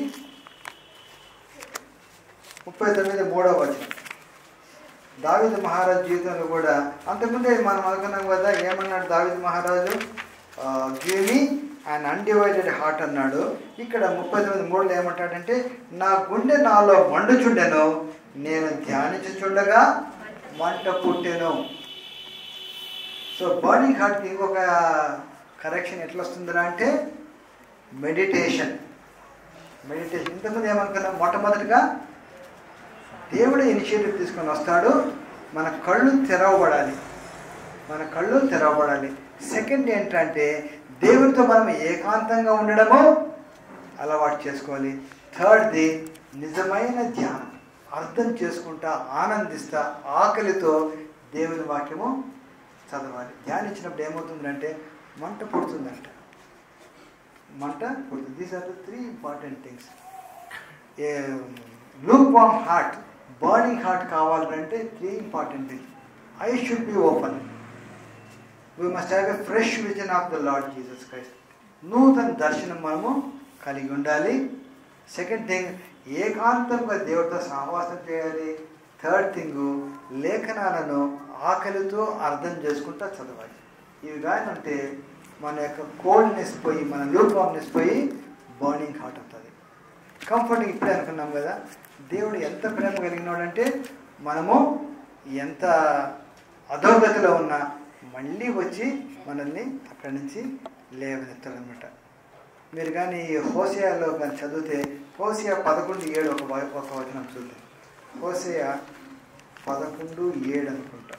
ముప్పై తొమ్మిది మూడవ వచనం దావిద మహారాజు జీవితంలో కూడా అంతకుముందే మనం అనుకున్నాం కదా ఏమన్నాడు దావిద మహారాజు give me and undivided heart అన్నాడు ఇక్కడ ముప్పై తొమ్మిది మూడులో ఏమంటాడంటే నా గుండె నాలో మండుచుండెను నేను ధ్యానించుచుండగా మంట పుట్టెను సో బర్నింగ్ హార్ట్కి ఇంకొక కరెక్షన్ ఎట్లా వస్తుందిరా అంటే మెడిటేషన్ మెడిటేషన్ ఇంతకుముందు ఏమనుకున్నాం మొట్టమొదటిగా దేవుడు ఇనిషియేటివ్ తీసుకొని వస్తాడు మన కళ్ళు తెరవబడాలి మన కళ్ళు తెరవబడాలి సెకండ్ ఏంటంటే దేవుడితో మనం ఏకాంతంగా ఉండడము అలవాటు చేసుకోవాలి థర్డ్ది నిజమైన ధ్యానం అర్థం చేసుకుంటా ఆనందిస్తా ఆకలితో దేవుని వాక్యము చదవాలి ధ్యానించినప్పుడు ఏమవుతుందంటే మంట పుడుతుందంట మంట పుడుతుంది these are the three important things a lukewarm heart burning heart కావాలంటే three important things I should be open we must have a fresh vision of the Lord Jesus Christ నూతన దర్శనం మనము కలిగి ఉండాలి సెకండ్ థింగ్ ఏకాంతంగా దేవుడితో సహవాసం చేయాలి థర్డ్ థింగ్ లేఖనాలను ఆకలితో అర్థం చేసుకుంటా చదవాలి ఇవి కానీ ఉంటే మన యొక్క కోల్డ్నెస్ పోయి మన లూకామ్నెస్ పోయి బర్నింగ్ హార్ట్ అవుతుంది కంఫర్టింగ్ ఇప్పుడే అనుకున్నాం కదా దేవుడు ఎంత ప్రేమ కలిగినాడంటే మనము ఎంత అధోగతిలో ఉన్నా మళ్ళీ వచ్చి మనల్ని అక్కడి నుంచి లేవనెత్తాడనమాట మీరు కానీ హోసియాలో కానీ చదివితే హోసియా పదకొండు ఏడు ఒక వ- ఒక వచనం చూద్దాం హోసియా పదకొండు ఏడు అనుకుంటా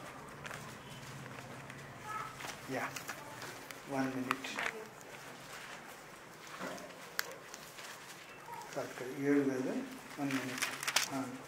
యా వన్ మినిట్ కాదు కాదు, ఏడు కాదు వన్ మినిట్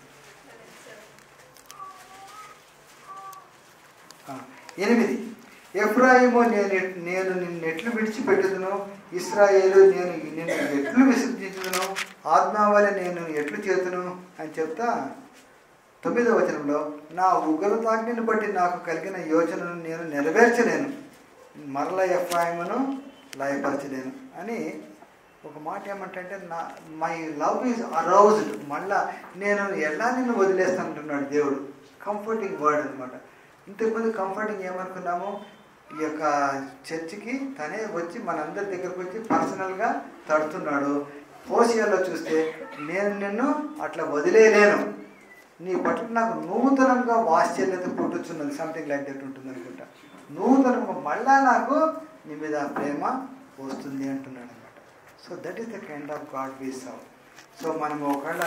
ఎనిమిది ఎఫ్రాయిము నేను నేను నిన్ను ఎట్లు విడిచిపెట్టుదును ఇస్రాయేలు నేను నిన్ను ఎట్లు విసర్జించుదును ఆత్మావళి నేను ఎట్లు చేతును అని చెప్తా తొమ్మిదవ వచనంలో నా ఉగ్రతాజ్ఞను బట్టి నాకు కలిగిన యోచనను నేను నెరవేర్చలేను మరల ఎఫ్రాయిమును లయపరచలేను అని ఒక మాట ఏమంటే నా మై లవ్ ఈజ్ అరౌజ్డ్ మళ్ళా నేను ఎలా నిన్ను వదిలేస్తానంటున్నాడు దేవుడు కంఫర్టింగ్ వర్డ్ అనమాట ఇంతకుముందు కంఫర్టింగ్ ఏమనుకున్నాము ఈ యొక్క చర్చికి తనే వచ్చి మనందరి దగ్గరకు వచ్చి పర్సనల్గా తడుతున్నాడు హోసియాలో చూస్తే నేను నిన్ను అట్లా వదిలేయలేను నీ పట్ల నాకు నూతనంగా వాత్సల్యత పుట్టుచున్నది సంథింగ్ లైక్ దట్ ఉంటుంది అనుకుంటా నూతనంగా మళ్ళా నాకు నీ మీద ప్రేమ వస్తుంది అంటున్నాడు అనమాట so that is the kind of God we serve so మనం ఒకవేళ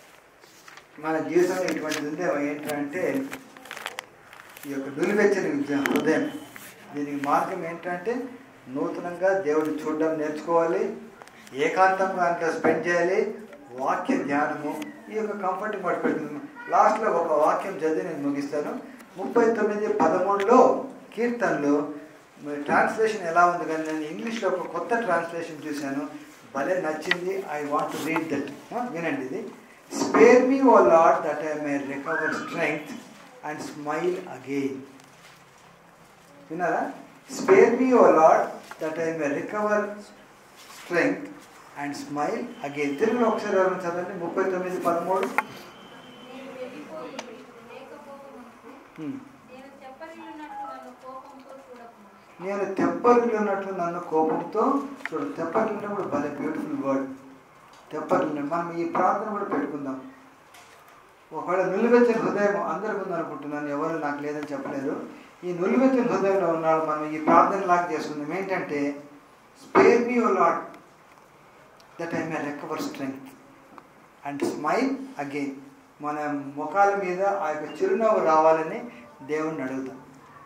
మన జీవితంలో ఇటువంటిది ఉంటే ఏంటంటే ఈ యొక్క నులివెచ్చని విద్య- హృదయం దీనికి మార్గం ఏంటంటే నూతనంగా దేవుడిని చూడడం నేర్చుకోవాలి ఏకాంతంగా అంతా స్పెండ్ చేయాలి వాక్య ధ్యానము ఈ యొక్క కంఫర్ట్ మాట పెడుతుంది లాస్ట్లో ఒక వాక్యం చదివి నేను ముగిస్తాను ముప్పై తొమ్మిది పదమూడులో కీర్తనలు ట్రాన్స్లేషన్ ఎలా ఉంది కానీ నేను ఇంగ్లీష్లో ఒక కొత్త ట్రాన్స్లేషన్ చూశాను భలే నచ్చింది I want to read that వినండి ఇది spare me O Lord that I may recover strength and smile again విన్నారా spare me O Lord that I may recover strength and smile again తెలుగులో ఒకసారి ఎవరైనా చదవండి ముప్పై తొమ్మిది పదమూడు నేను వెళ్ళిపోయి లేకపోవునట్లు Hmm. నేను చెప్పలేనట్లు నన్ను కోపంతో చూడకుము నేను తెప్పరిల్లు ఉన్నట్లు నన్ను కోపంతో చూడు తెప్పరిల్లు కూడా భలే బ్యూటిఫుల్ వర్డ్ తెప్పరిల్లు మనం ఈ ప్రార్థన కూడా పెట్టుకుందాం ఒకవేళ నులివెచ్చని హృదయం అందరికి ఉందనుకుంటున్నాను ఎవరు నాకు లేదని చెప్పలేదు ఈ నులివెచ్చని హృదయంలో ఉన్నాడు మనం ఈ ప్రార్థన లాగా చేసుకుందాం ఏంటంటే spare me O Lord that I may recover strength and smile again మన ముఖాల మీద ఆ యొక్క చిరునవ్వు రావాలని దేవుణ్ణి అడుగుతాం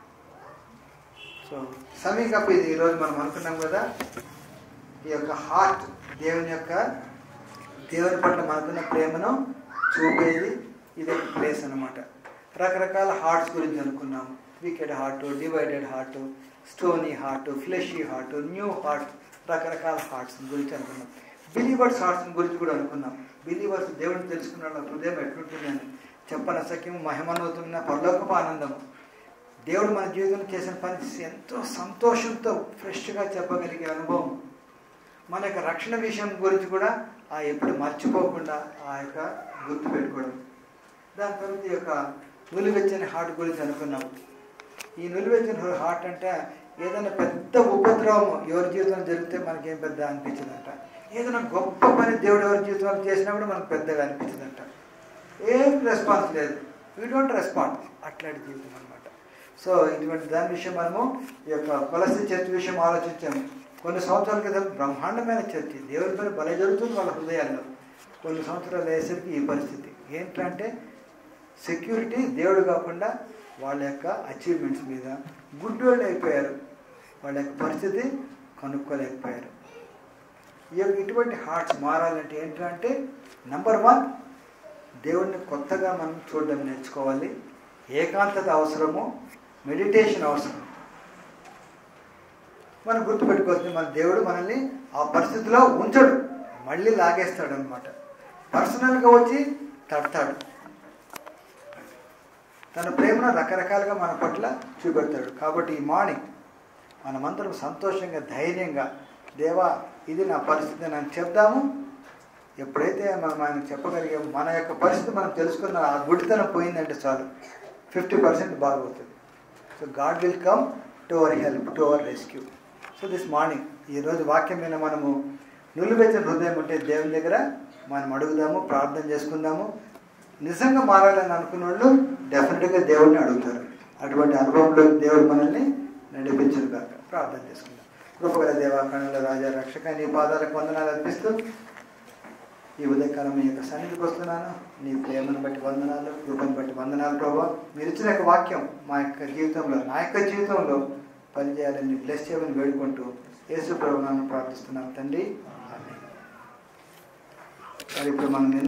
సో సమీకప్పు ఇది ఈరోజు మనం అనుకున్నాం కదా ఈ యొక్క హార్ట్ దేవుని యొక్క దేవుని పట్ల మనకున్న ప్రేమను చూపేది ఇది ఒక ప్లేస్ అనమాట రకరకాల హార్ట్స్ గురించి అనుకున్నాము wicked heart divided heart stony heart fleshy heart new heart రకరకాల హార్ట్స్ గురించి అనుకున్నాం బిలీవర్స్ హార్ట్స్ గురించి కూడా అనుకున్నాం బిలీవర్స్ దేవుడిని తెలుసుకున్న వాళ్ళ హృదయం ఎట్లుంటుందని చెప్పన సఖ్యం మహిమనవుతున్న పరలోకపు ఆనందము దేవుడు మన జీవితంలో చేసిన పని ఎంతో సంతోషంతో ఫ్రెష్గా చెప్పగలిగే అనుభవం మన యొక్క రక్షణ విషయం గురించి కూడా ఆ ఎప్పుడు మర్చిపోకుండా ఆ యొక్క గుర్తు పెట్టుకోవడం దాని తర్వాత ఈ యొక్క నులివెచ్చని హార్ట్ గురించి అనుకున్నాం ఈ నులివెచ్చని హార్ట్ అంటే ఏదైనా పెద్ద ఉపద్రవం ఎవరి జీవితంలో జరిగితే మనకేం పెద్ద అనిపించదంట ఏదైనా గొప్ప పని దేవుడు ఎవరి జీవితంలో చేసినా కూడా మనకు పెద్దగా అనిపించదంట ఏం రెస్పాన్స్ లేదు వీ డోంట్ రెస్పాండ్ అట్లాంటి జీవితం అనమాట సో ఇటువంటి దాని విషయం మనము ఈ యొక్క కొలసి చర్చ్ విషయం ఆలోచించాము కొన్ని సంవత్సరాల క్రితం బ్రహ్మాండమైన చర్చ్ దేవుని పని బల జరుగుతుంది వాళ్ళ హృదయాల్లో కొన్ని సంవత్సరాలు అయ్యేసరికి ఈ పరిస్థితి ఏంటంటే సెక్యూరిటీ దేవుడు కాకుండా వాళ్ళ యొక్క అచీవ్మెంట్స్ మీద గుడ్డోళ్ళు అయిపోయారు వాళ్ళ యొక్క పరిస్థితి కనుక్కోలేకపోయారు ఈ యొక్క ఇటువంటి హార్ట్స్ మారాలంటే ఏంటంటే నంబర్ వన్ దేవుడిని కొత్తగా మనం చూడడం నేర్చుకోవాలి ఏకాంతత అవసరము మెడిటేషన్ అవసరం మనం గుర్తుపెట్టుకోవచ్చు మన దేవుడు మనల్ని ఆ పరిస్థితిలో ఉంచడు మళ్ళీ లాగేస్తాడు అనమాట పర్సనల్గా వచ్చి తడతాడు తన ప్రేమను రకరకాలుగా మన పట్ల చూపెడతాడు కాబట్టి ఈ మార్నింగ్ మనమందరం సంతోషంగా ధైర్యంగా దేవా ఇది నా పరిస్థితి అని చెప్దాము ఎప్పుడైతే మనం ఆయన చెప్పగలిగే మన యొక్క పరిస్థితి మనం తెలుసుకున్న ఆ గుడితనం పోయిందంటే చాలు ఫిఫ్టీ పర్సెంట్ బాగవుతుంది so God will come to our help to our rescue so this morning ఈరోజు వాక్యం మీద మనము నులివెచ్చని హృదయం ఉంటే దేవుని దగ్గర మనం అడుగుదాము ప్రార్థన చేసుకుందాము నిజంగా మారాలని అనుకున్న వాళ్ళు డెఫినెట్గా దేవుడిని అడుగుతారు అటువంటి అనుభవంలో దేవుడు మనల్ని నడిపించరు కాక ప్రార్థన చేసుకుందాం కృపగల దేవా కణుల రాజా రక్షక నీ పాదాలకు వందనాలు అర్పిస్తూ ఈ ఉదయకాలం మీ యొక్క సన్నిధికి వస్తున్నాను నీ ప్రేమను బట్టి వందనాలు కృపను బట్టి వందనాలు ప్రభావ మీరు ఇచ్చిన యొక్క వాక్యం మా యొక్క జీవితంలో నా యొక్క జీవితంలో పనిచేయాలని బ్లెస్ చేయమని వేడుకుంటూ యేసు ప్రభునాన్ని ప్రార్థిస్తున్నాను తండ్రి ఆమేన్. మరి ఇప్పుడు మనం